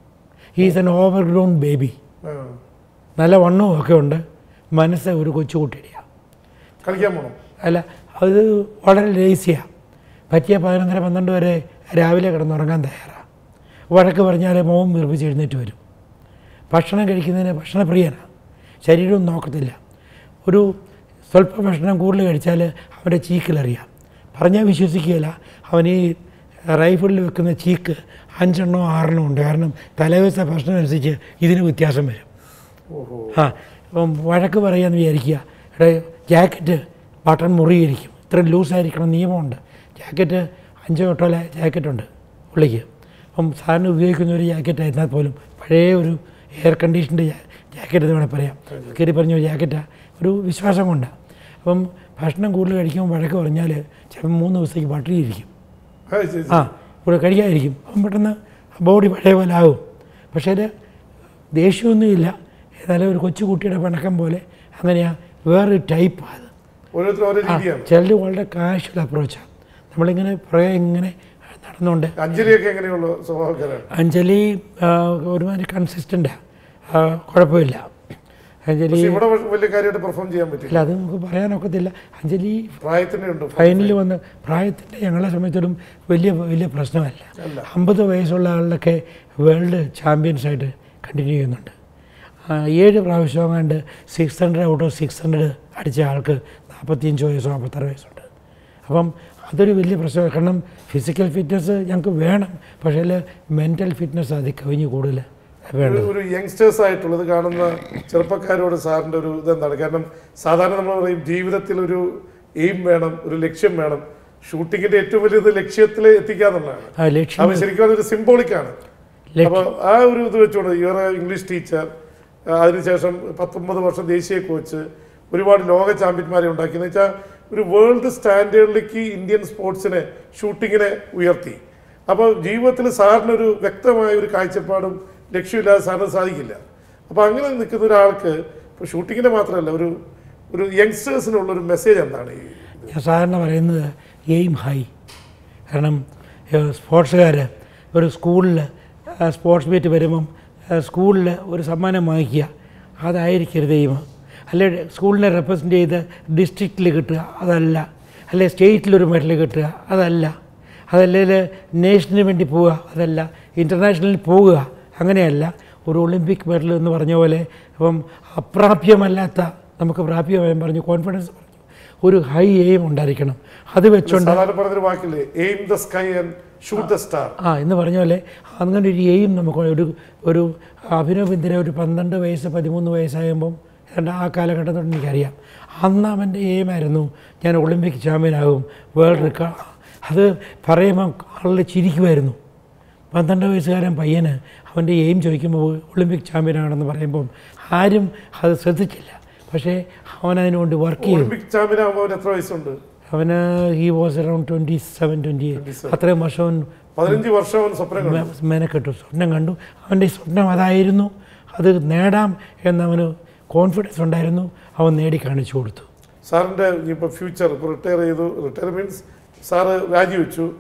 he's an overgrown baby ആ. നല്ല വണ്ണവും ഒക്കെ ഉണ്ട് മനസ്സ് ഒരു കൊച്ചുകുട്ടിയുടെയാണ് കളിക്കാൻ പോകണം അല്ല അത് വളരെ ലേസിയാണ് പറ്റിയ പതിനൊന്നര പന്ത്രണ്ട് വരെ രാവിലെ കിടന്നുറങ്ങാൻ തയ്യാറാണ് വഴക്ക് പറഞ്ഞാൽ മോൻ നിർമ്മിച്ച് എഴുന്നേറ്റ് വരും ഭക്ഷണം കഴിക്കുന്നതിന് ഭക്ഷണപ്രിയനാണ് ശരീരവും നോക്കത്തില്ല ഒരു സ്വല്പം ഭക്ഷണം കൂടുതൽ കഴിച്ചാൽ അവൻ്റെ ചീക്കിലറിയാം പറഞ്ഞാൽ വിശ്വസിക്കുകയില്ല അവൻ ഈ റൈഫിളിൽ വെക്കുന്ന ചീക്ക് അഞ്ചെണ്ണോ ആറെണ്ണോ ഉണ്ട് കാരണം തലേദിവസത്തെ ഭക്ഷണം അനുസരിച്ച് ഇതിന് വ്യത്യാസം വരും ഓഹോ ആ അപ്പം വഴക്ക് പറയാമെന്ന് വിചാരിക്കുക എടേ ജാക്കറ്റ് ബട്ടൺ മുറിയിരിക്കും ഇത്ര ലൂസായിരിക്കണം നിയമമുണ്ട് ജാക്കറ്റ് അഞ്ചോ എട്ടോ ജാക്കറ്റുണ്ട് പുള്ളിക്ക് അപ്പം സാറിന് ഉപയോഗിക്കുന്ന ഒരു ജാക്കറ്റ് ആയിരുന്നാൽ പോലും പഴയ ഒരു എയർ കണ്ടീഷൻ്റെ ജാക്കറ്റ് എന്ന് വേണേൽ പറയാം കയറി പറഞ്ഞ ഒരു ജാക്കറ്റാണ് ഒരു വിശ്വാസം കൊണ്ടാണ് അപ്പം ഭക്ഷണം കൂടുതൽ കഴിക്കുമ്പോൾ വഴക്ക് പറഞ്ഞാൽ ചിലപ്പോൾ മൂന്ന് ദിവസത്തേക്ക് പട്ടിണി ഇരിക്കും ആ, ശരി, ശരി. ആ ഇവിടെ കഴിക്കാതിരിക്കും അപ്പം പെട്ടെന്ന് ബോഡി പഴയ പോലെ ആകും പക്ഷേ അത് ദേഷ്യമൊന്നുമില്ല എന്നാലും ഒരു കൊച്ചു കുട്ടിയുടെ പിണക്കം പോലെ അങ്ങനെയാ വേറൊരു ടൈപ്പാണ് അത് ഓരോരുത്തർ ഓരോ ആ രീതിയാണ് ചിലർ വളരെ കാഷ്വൽ അപ്രോച്ചാണ് നമ്മളിങ്ങനെ പുറകെ ഇങ്ങനെ നടന്നുകൊണ്ട് അഞ്ജലിയൊക്കെ എങ്ങനെയുള്ള സ്വഭാവക്കാരാണ് അഞ്ജലി ആ, ഒരുമാതിരി കൺസിസ്റ്റൻ്റാണ് കുഴപ്പമില്ല അഞ്ജലി പക്ഷെ ഇവിടെ വലിയ കാര്യമായിട്ട് പെർഫോം ചെയ്യാൻ പറ്റില്ല അല്ല അത് നമുക്ക് പറയാനൊക്കത്തില്ല അഞ്ജലി പ്രായത്തിന്റെ ഉണ്ട് ഫൈനലിൽ വന്ന് പ്രായത്തിൻ്റെ ഞങ്ങളെ സംബന്ധിച്ചിടത്തോളം വലിയ വലിയ പ്രശ്നമല്ല അല്ല. അമ്പത് വയസ്സുള്ള ആളിലൊക്കെ വേൾഡ് ചാമ്പ്യൻസായിട്ട് കണ്ടിന്യൂ ചെയ്യുന്നുണ്ട് ആ, ഏഴ് പ്രാവശ്യം കണ്ട് six hundred out of six hundred അടിച്ച ആൾക്ക് നാൽപ്പത്തിയഞ്ച് വയസ്സോ നാൽപ്പത്താറ് വയസ്സുണ്ട് അപ്പം അതൊരു വലിയ പ്രശ്നമാണ് കാരണം ഫിസിക്കൽ ഫിറ്റ്നസ് ഞങ്ങൾക്ക് വേണം പക്ഷേ മെൻറ്റൽ ഫിറ്റ്നസ് അത് കവിഞ്ഞ് കൂടുതൽ വേണം ഒരു- ഒരു യങ്സ്റ്റേഴ്സ് ആയിട്ടുള്ളത് കാണുന്ന ചെറുപ്പക്കാരോട് സാറിന്റെ ഒരു ഇതെന്താണ് കാരണം സാധാരണ നമ്മൾ പറയും ജീവിതത്തിൽ ഒരു എയിം വേണം ഒരു ലക്ഷ്യം വേണം ഷൂട്ടിങ്ങിന്റെ ഏറ്റവും വലിയത് ലക്ഷ്യത്തിൽ എത്തിക്കുക എന്നുള്ളതാണ് ആ ലക്ഷ്യം അപ്പൊ ശരിക്കും അതൊരു സിംബോളിക് ആണ് ലക്ഷ്യം- അപ്പൊ ആ ഒരു ഇത് വെച്ചുകൊണ്ട് യുവർ ഇംഗ്ലീഷ് ടീച്ചർ അതിനുശേഷം പത്തൊമ്പത് വർഷം ദേശീയ കോച്ച് ഒരുപാട് ലോക ചാമ്പ്യന്മാരെ ഉണ്ടാക്കി എന്ന് വെച്ചാൽ ഒരു വേൾഡ് സ്റ്റാൻഡേർഡിലേക്ക് ഇന്ത്യൻ സ്പോർട്സിനെ ഷൂട്ടിങ്ങിനെ ഉയർത്തി അപ്പോൾ ജീവിതത്തിൽ സാറിനൊരു വ്യക്തമായ ഒരു കാഴ്ചപ്പാടും ലക്ഷ്യമില്ലാതെ സാറിന് സാധിക്കില്ല അപ്പോൾ അങ്ങനെ നിൽക്കുന്ന ഒരാൾക്ക് ഇപ്പോൾ ഷൂട്ടിങ്ങിനെ മാത്രമല്ല ഒരു ഒരു യങ്സ്റ്റേഴ്സിനുള്ള ഒരു മെസ്സേജ് എന്താണ് ഈ ഞാൻ സാധാരണ പറയുന്നത് എയിം ഹൈ കാരണം സ്പോർട്സുകാർ ഒരു സ്കൂളിൽ സ്പോർട്സ് മീറ്റ് വരുമ്പം സ്കൂളിൽ ഒരു സമ്മാനം വാങ്ങിക്കുക അതായിരിക്കരുത് എയിം അല്ലെ സ്കൂളിനെ റെപ്രസെൻ്റ് ചെയ്ത് ഡിസ്ട്രിക്റ്റിൽ കിട്ടുക അതല്ല അല്ലെ സ്റ്റേറ്റിലൊരു മെഡൽ കിട്ടുക അതല്ല അതല്ലെങ്കിൽ നേഷന് വേണ്ടി പോവുക അതല്ല ഇൻ്റർനാഷണലിൽ പോവുക അങ്ങനെയല്ല ഒരു ഒളിമ്പിക് മെഡൽ എന്ന് പറഞ്ഞ പോലെ അപ്പം അപ്രാപ്യമല്ലാത്ത നമുക്ക് പ്രാപ്യമായും പറഞ്ഞു കോൺഫിഡൻസ് പറഞ്ഞു ഒരു ഹൈ എയിം ഉണ്ടായിരിക്കണം അത് വെച്ചുകൊണ്ട് സാധാരണ പറഞ്ഞൊരു വാക്കില്ലേ aim the sky and shoot the star ആ എന്ന് പറഞ്ഞ പോലെ അങ്ങനെ ഒരു എയിം നമുക്ക് ഒരു ഒരു അഭിനവ് ബിന്ദിര ഒരു പന്ത്രണ്ട് വയസ്സ് പതിമൂന്ന് വയസ്സാകുമ്പം ഏതാണ്ട് ആ കാലഘട്ടം തൊട്ട് എനിക്കറിയാം അന്ന് അവൻ്റെ എയിമായിരുന്നു ഞാൻ ഒളിമ്പിക് ചാമ്പ്യനാകും വേൾഡ് റെക്കോർഡ് അത് പറയുമ്പം ആളുകൾ ചിരിക്കുമായിരുന്നു പന്ത്രണ്ട് വയസ്സുകാരൻ പയ്യന് അവൻ്റെ എയിം ചോദിക്കുമ്പോൾ ഒളിമ്പിക് ചാമ്പ്യനാണെന്ന് പറയുമ്പം ആരും അത് ശ്രദ്ധിച്ചില്ല പക്ഷേ അവൻ അതിനുവേണ്ടി വർക്ക് ചെയ്തു ഒളിമ്പിക് ചാമ്പ്യൻ ആകുമ്പോൾ അവന് എത്ര വയസ്സുണ്ട് അവന് he was around twenty seven twenty eight അത്രയും വർഷം അവൻ പതിനഞ്ച് വർഷം അവൻ സ്വപ്നം കണ്ടു മെ- മെനക്കെട്ടു സ്വപ്നം കണ്ടു അവൻ്റെ സ്വപ്നം അതായിരുന്നു അത് നേടാം എന്നവന് കോൺഫിഡൻസ് ഉണ്ടായിരുന്നു അവൻ നേടി കാണിച്ചു കൊടുത്തു സാറിൻ്റെ ഇപ്പോൾ ഫ്യൂച്ചർ ഇപ്പോൾ റിട്ടയർ ചെയ്തു റിട്ടയർ മീൻസ് സാറ് രാജിവെച്ചു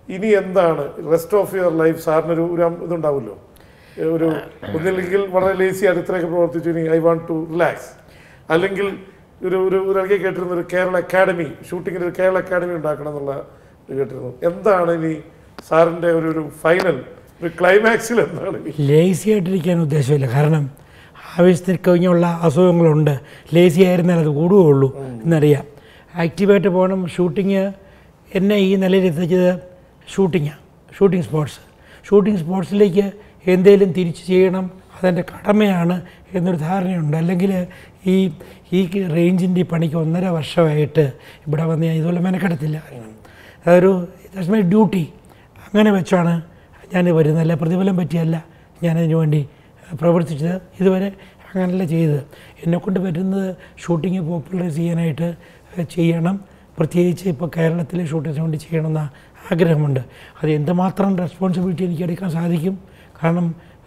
ഇനി എന്താണ് റെസ്റ്റ് ഓഫ് യുവർ ലൈഫ് സാറിനൊരു ഒരു ഇതുണ്ടാവുമല്ലോ ഏ, ഒരു ഒന്നില്ലെങ്കിൽ വളരെ ലേസി ആയിട്ട് ഇത്രയൊക്കെ പ്രവർത്തിച്ചു ഇനി ഐ വാണ്ട് ടു റിലാക്സ് അല്ലെങ്കിൽ ഒരു ഒരു ഒരു ഇടയ്ക്ക് കേട്ടിരുന്ന ഒരു കേരള അക്കാഡമി ഷൂട്ടിങ്ങിന് ഒരു കേരള അക്കാഡമി ഉണ്ടാക്കണം എന്നുള്ള ഇത് കേട്ടിരുന്നു എന്താണ് ഇനി സാറിന്റെ ഒരു ഒരു ഫൈനൽ ഒരു ക്ലൈമാക്സിൽ എന്താണ് ഇനി ലേസി ആയിട്ടിരിക്കാൻ ഉദ്ദേശമില്ല കാരണം ആവശ്യത്തിന് കഴിഞ്ഞുള്ള അസുഖങ്ങളുണ്ട് ലേസി ആയിരുന്നാൽ അത് കൂടുകയുള്ളൂ എന്നറിയാം ആക്റ്റീവായിട്ട് പോകണം ഷൂട്ടിങ് എന്നെ ഈ നിലയിൽ എത്തിച്ചത് ഷൂട്ടിങ്ങാണ് ഷൂട്ടിംഗ് സ്പോർട്സ് ഷൂട്ടിംഗ് സ്പോർട്സിലേക്ക് എന്തേലും തിരിച്ച് ചെയ്യണം അതെൻ്റെ കടമയാണ് എന്നൊരു ധാരണയുണ്ട് അല്ലെങ്കിൽ ഈ ഈ റേഞ്ചിൻ്റെ ഈ പണിക്ക് ഒന്നര വർഷമായിട്ട് ഇവിടെ വന്ന് ഞാൻ ഇതുപോലെ മെനക്കെടത്തില്ല അതൊരു ദാറ്റ്സ് മൈ ഡ്യൂട്ടി അങ്ങനെ വെച്ചാണ് ഞാൻ വരുന്നത് അല്ല പ്രതിഫലം പറ്റിയല്ല ഞാനതിനു വേണ്ടി പ്രവർത്തിച്ചത് ഇതുവരെ അങ്ങനെയല്ല ചെയ്തത് എന്നെക്കൊണ്ട് പറ്റുന്നത് ഷൂട്ടിങ് പോപ്പുലറൈസ് ചെയ്യാനായിട്ട് ചെയ്യണം പ്രത്യേകിച്ച് ഇപ്പോൾ കേരളത്തിലെ ഷൂട്ടിങ്ങിന് വേണ്ടി ചെയ്യണമെന്ന ആഗ്രഹമുണ്ട് അത് എന്തുമാത്രം റെസ്പോൺസിബിലിറ്റി എനിക്ക് എടുക്കാൻ സാധിക്കും കാരണം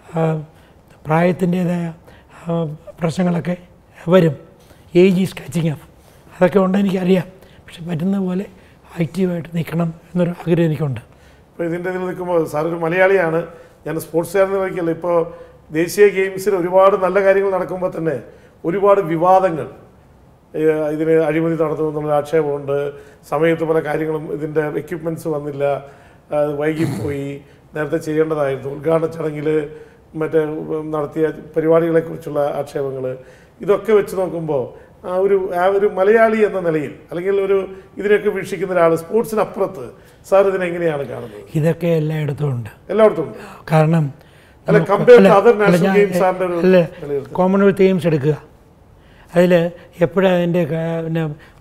പ്രായത്തിൻ്റേതായ പ്രശ്നങ്ങളൊക്കെ വരും ഏജ് ഈസ് കാച്ചിങ് അപ്പ് അതൊക്കെ ഉണ്ട് എനിക്കറിയാം പക്ഷെ പറ്റുന്ന പോലെ ആക്റ്റീവായിട്ട് നിൽക്കണം എന്നൊരു ആഗ്രഹം എനിക്കുണ്ട് ഇപ്പോൾ ഇതിൻ്റെ ഇതിൽ നിൽക്കുമ്പോൾ സാർ ഒരു മലയാളിയാണ് ഞാൻ സ്പോർട്സുകാരെന്ന് വയ്ക്കല്ല ഇപ്പോൾ ദേശീയ ഗെയിംസിൽ ഒരുപാട് നല്ല കാര്യങ്ങൾ നടക്കുമ്പോൾ തന്നെ ഒരുപാട് വിവാദങ്ങൾ ഏഹ് ഇതിന് അഴിമതി നടത്തുന്നു എന്നുള്ള ആക്ഷേപമുണ്ട് സമയത്ത് പല കാര്യങ്ങളും ഇതിൻ്റെ എക്യുപ്മെൻറ്റ്സ് വന്നില്ല അത് വൈകിപ്പോയി നേരത്തെ ചെയ്യേണ്ടതായിരുന്നു ഉദ്ഘാടന ചടങ്ങിൽ മറ്റേ നടത്തിയ പരിപാടികളെക്കുറിച്ചുള്ള ആക്ഷേപങ്ങൾ ഇതൊക്കെ വെച്ച് നോക്കുമ്പോൾ ആ ഒരു ആ ഒരു മലയാളി എന്ന നിലയിൽ അല്ലെങ്കിൽ ഒരു ഇതിനൊക്കെ വീക്ഷിക്കുന്ന ഒരാൾ സ്പോർട്സിനപ്പുറത്ത് സാർ ഇതിനെങ്ങനെയാണ് കാണുന്നത് ഇതൊക്കെ എല്ലായിടത്തും ഉണ്ട് എല്ലായിടത്തും ഉണ്ട് കാരണം അല്ല നമുക്ക് കമ്പയർ അല്ല, ടു അതർ അല്ല, നാഷണൽ ഞാൻ- ഗെയിംസ് സാറിൻ്റെ ഒരു അല്ല വിലയിരുത്തൽ കോമൺവെൽത്ത് ഗെയിംസ് എടുക്കുക അതിൽ എപ്പോഴാണ് അതിൻ്റെ പിന്നെ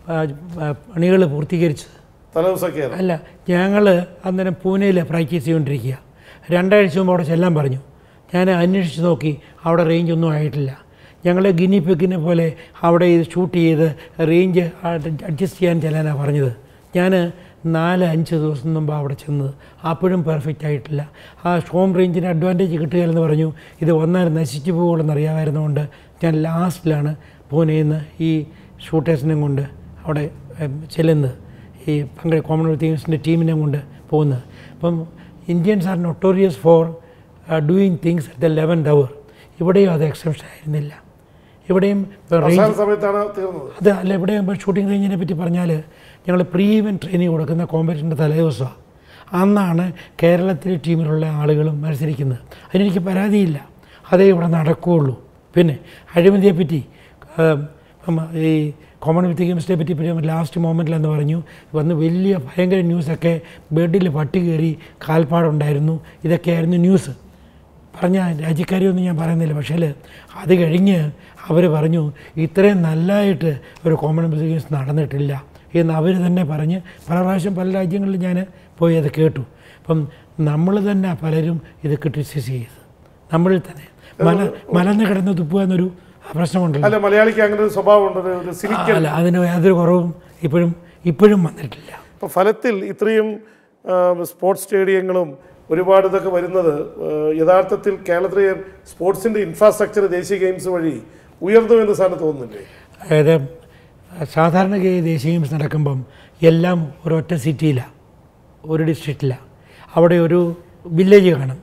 പണികൾ പൂർത്തീകരിച്ചത് തലേദിവസമൊക്കെയാണ് അല്ല ഞങ്ങൾ അന്നേരം പൂനെയിൽ പ്രാക്ടീസ് ചെയ്തുകൊണ്ടിരിക്കുക രണ്ടാഴ്ച മുമ്പ് അവിടെ ചെല്ലാൻ പറഞ്ഞു ഞാൻ അന്വേഷിച്ച് നോക്കി അവിടെ റേഞ്ച് ഒന്നും ആയിട്ടില്ല ഞങ്ങൾ ഗിനി പെക്കിനെ പോലെ അവിടെ ഇത് ഷൂട്ട് ചെയ്ത് റേഞ്ച് അഡ്ജസ്റ്റ് ചെയ്യാൻ ചെല്ലാനാണ് പറഞ്ഞത് ഞാൻ നാല് അഞ്ച് ദിവസം മുമ്പ് അവിടെ ചെന്നത് അപ്പോഴും പെർഫെക്റ്റ് ആയിട്ടില്ല ആ ഹോം റേഞ്ചിന് അഡ്വാൻറ്റേജ് കിട്ടുകയെന്ന് പറഞ്ഞു ഇത് വന്നാൽ നശിച്ചു പോകുമെന്ന് അറിയാമായിരുന്നുകൊണ്ട് ഞാൻ ലാസ്റ്റിലാണ് പൂനെയിൽ നിന്ന് ഈ ഷൂട്ടേഴ്സിനെയും കൊണ്ട് അവിടെ എം, ചെല്ലുന്നത് ഈ പങ്കെ കോമൺവെൽത്ത് ഗെയിംസിൻ്റെ ടീമിനെ കൊണ്ട് പോകുന്നത് അപ്പം Indians are notorious for doing things at the eleventh hour ഇവിടെയും അത് എക്സെപ്ഷൻ ആയിരുന്നില്ല ഇവിടെയും റേഞ്ച് അവസാന സമയത്താണ് തീർന്നത് അത് അല്ല ഇവിടെ ഇപ്പോൾ ഷൂട്ടിംഗ് റേഞ്ചിനെ പറ്റി പറഞ്ഞാൽ ഞങ്ങൾ പ്രീ ഇവൻ ട്രെയിനിങ് കൊടുക്കുന്ന കോമ്പറ്റീഷൻ്റെ തലേദിവസമാണ് അന്നാണ് കേരളത്തിലെ ടീമിലുള്ള ആളുകളും മത്സരിക്കുന്നത് അതിനെനിക്ക് പരാതിയില്ല അതേ ഇവിടെ നടക്കുകയുള്ളൂ പിന്നെ അഴിമതിയെപ്പറ്റി ആം, ഉം, ഈ കോമൺവെൽത്ത് ഗെയിംസിനെ പറ്റി പിന്നെ ലാസ്റ്റ് മൊമെൻറ്റിലെന്ന് പറഞ്ഞു വന്ന് വലിയ ഭയങ്കര ന്യൂസൊക്കെ ബെഡിൽ പട്ടി കയറി കാൽപ്പാടുണ്ടായിരുന്നു ഇതൊക്കെയായിരുന്നു ന്യൂസ് പറഞ്ഞ രാജ്യക്കാരെയൊന്നും ഞാൻ പറയുന്നില്ല പക്ഷേ അത് കഴിഞ്ഞ് അവർ പറഞ്ഞു ഇത്രയും നല്ലതായിട്ട് ഒരു കോമൺവെൽത്ത് ഗെയിംസ് നടന്നിട്ടില്ല എന്ന് അവർ തന്നെ പറഞ്ഞ് പല പ്രാവശ്യം പല രാജ്യങ്ങളിൽ ഞാൻ പോയി അത് കേട്ടു അപ്പം നമ്മൾ തന്നെ പലരും ഇത് ക്രിറ്റിസൈസ് ചെയ്ത് നമ്മളിൽ തന്നെ മല മലന്ന് കിടന്ന് തുപ്പുക എന്നൊരു പ്രശ്നമുണ്ടല്ലോ അല്ല മലയാളിക്ക് അങ്ങനെ ഒരു സ്വഭാവം ഉണ്ട് ഒരു സിനിക്കൽ അല്ല അതിന് യാതൊരു കുറവും ഇപ്പോഴും ഇപ്പോഴും വന്നിട്ടില്ല അപ്പോൾ ഫലത്തിൽ ഇത്രയും ആ, സ്പോർട്സ് സ്റ്റേഡിയങ്ങളും ഒരുപാട് ഇതൊക്കെ വരുന്നത് ആ, യഥാർത്ഥത്തിൽ കേരളത്തിലെ സ്പോർട്സിൻ്റെ ഇൻഫ്രാസ്ട്രക്ചർ ദേശീയ ഗെയിംസ് വഴി ഉയർന്നു എന്ന് സാറിന് തോന്നുന്നില്ലേ അതായത് സാധാരണ ദേശീയ ഗെയിംസ് നടക്കുമ്പം എല്ലാം ഒരൊറ്റ സിറ്റിയിലാണ് ഒരു ഡിസ്ട്രിക്റ്റിലാണ് അവിടെ ഒരു വില്ലേജ് കാണും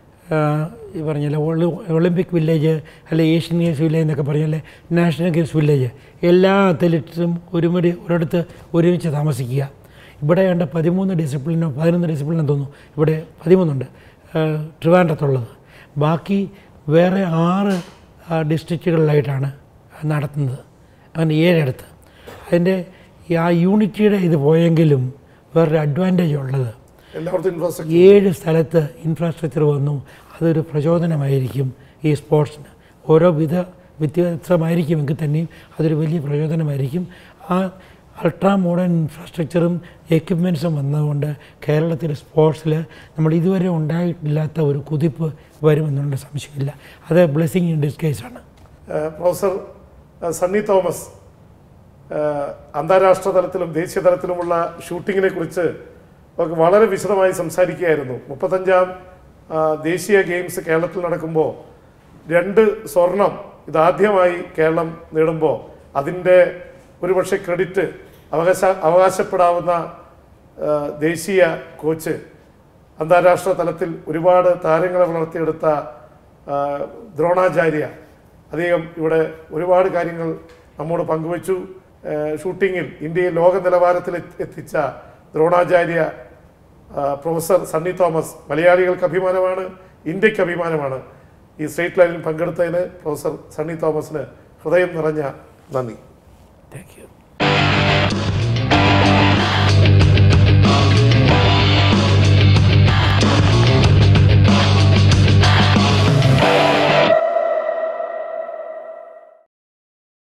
ആഹ് ഈ പറഞ്ഞല്ലേ ഒളിമ്പിക് വില്ലേജ് അല്ലെ ഏഷ്യൻ ഗെയിംസ് വില്ലേജ് എന്നൊക്കെ പറഞ്ഞാലേ നാഷണൽ ഗെയിംസ് വില്ലേജ് എല്ലാ അത്ലറ്റ്സും ഒരുമിടി ഒരിടത്ത് ഒരുമിച്ച് താമസിക്കുക ഇവിടെ കണ്ട പതിമൂന്ന് ഡിസിപ്ലിനോ പതിനൊന്ന് ഡിസിപ്ലിനോ തോന്നുന്നു ഇവിടെ പതിമൂന്നുണ്ട് ആഹ് ട്രിവാൻഡ്രത്തുള്ളത് ബാക്കി വേറെ ആറ് ആ, ഡിസ്ട്രിക്റ്റുകളിലായിട്ടാണ് നടത്തുന്നത് അങ്ങനെ ഏഴിടത്ത് അതിൻ്റെ ഈ ആ യൂണിറ്റിയുടെ ഇത് പോയെങ്കിലും വേറൊരു അഡ്വാൻറ്റേജ് ഉള്ളത് എല്ലായിടത്തും ഇൻഫ്രാസ്ട്രക്ചർ ഏഴ് സ്ഥലത്ത് ഇൻഫ്രാസ്ട്രക്ചർ വന്നു അതൊരു പ്രചോദനമായിരിക്കും ഈ സ്പോർട്സിന് ഓരോ വിധ വ്യത്യസ്തമായിരിക്കുമെങ്കിൽ തന്നെയും അതൊരു വലിയ പ്രചോദനമായിരിക്കും ആ അൾട്രാ മോഡേൺ ഇൻഫ്രാസ്ട്രക്ചറും എക്യുപ്മെൻസും വന്നതുകൊണ്ട് കേരളത്തിലെ സ്പോർട്സിൽ നമ്മൾ ഇതുവരെ ഉണ്ടായിട്ടില്ലാത്ത ഒരു കുതിപ്പ് വരുമെന്നുള്ള സംശയമില്ല അത് ബ്ലെസ്സിങ് ഇൻ ഡിസ്കേസാണ് ഏഹ് പ്രൊഫസർ ഏഹ് സണ്ണി തോമസ് ഏഹ് അന്താരാഷ്ട്ര തലത്തിലും ദേശീയ തലത്തിലുമുള്ള ഷൂട്ടിങ്ങിനെ കുറിച്ച് ഒക്കെ വളരെ വിശദമായി സംസാരിക്കുകയായിരുന്നു മുപ്പത്തഞ്ചാം ആ, ദേശീയ ഗെയിംസ് കേരളത്തിൽ നടക്കുമ്പോൾ രണ്ട് സ്വർണം ഇതാദ്യമായി കേരളം നേടുമ്പോൾ അതിൻ്റെ ഒരുപക്ഷെ ക്രെഡിറ്റ് അവകാശ അവകാശപ്പെടാവുന്ന ആ, ദേശീയ കോച്ച് അന്താരാഷ്ട്ര തലത്തിൽ ഒരുപാട് താരങ്ങളെ വളർത്തിയെടുത്ത ആ, ദ്രോണാചാര്യ അദ്ദേഹം ഇവിടെ ഒരുപാട് കാര്യങ്ങൾ നമ്മോട് പങ്കുവച്ചു ആ, ഷൂട്ടിങ്ങിൽ ഇന്ത്യയെ ലോക നിലവാരത്തിൽ എത്തി- എത്തിച്ച ദ്രോണാചാര്യ ആ, പ്രൊഫസർ സണ്ണി തോമസ് മലയാളികൾക്ക് അഭിമാനമാണ് ഇന്ത്യക്ക് അഭിമാനമാണ് ഈ സ്ട്രേറ്റ് ലൈനിൽ പങ്കെടുത്തതിന് പ്രൊഫസർ സണ്ണി തോമസിന് ഹൃദയം നിറഞ്ഞ നന്ദി താങ്ക് യു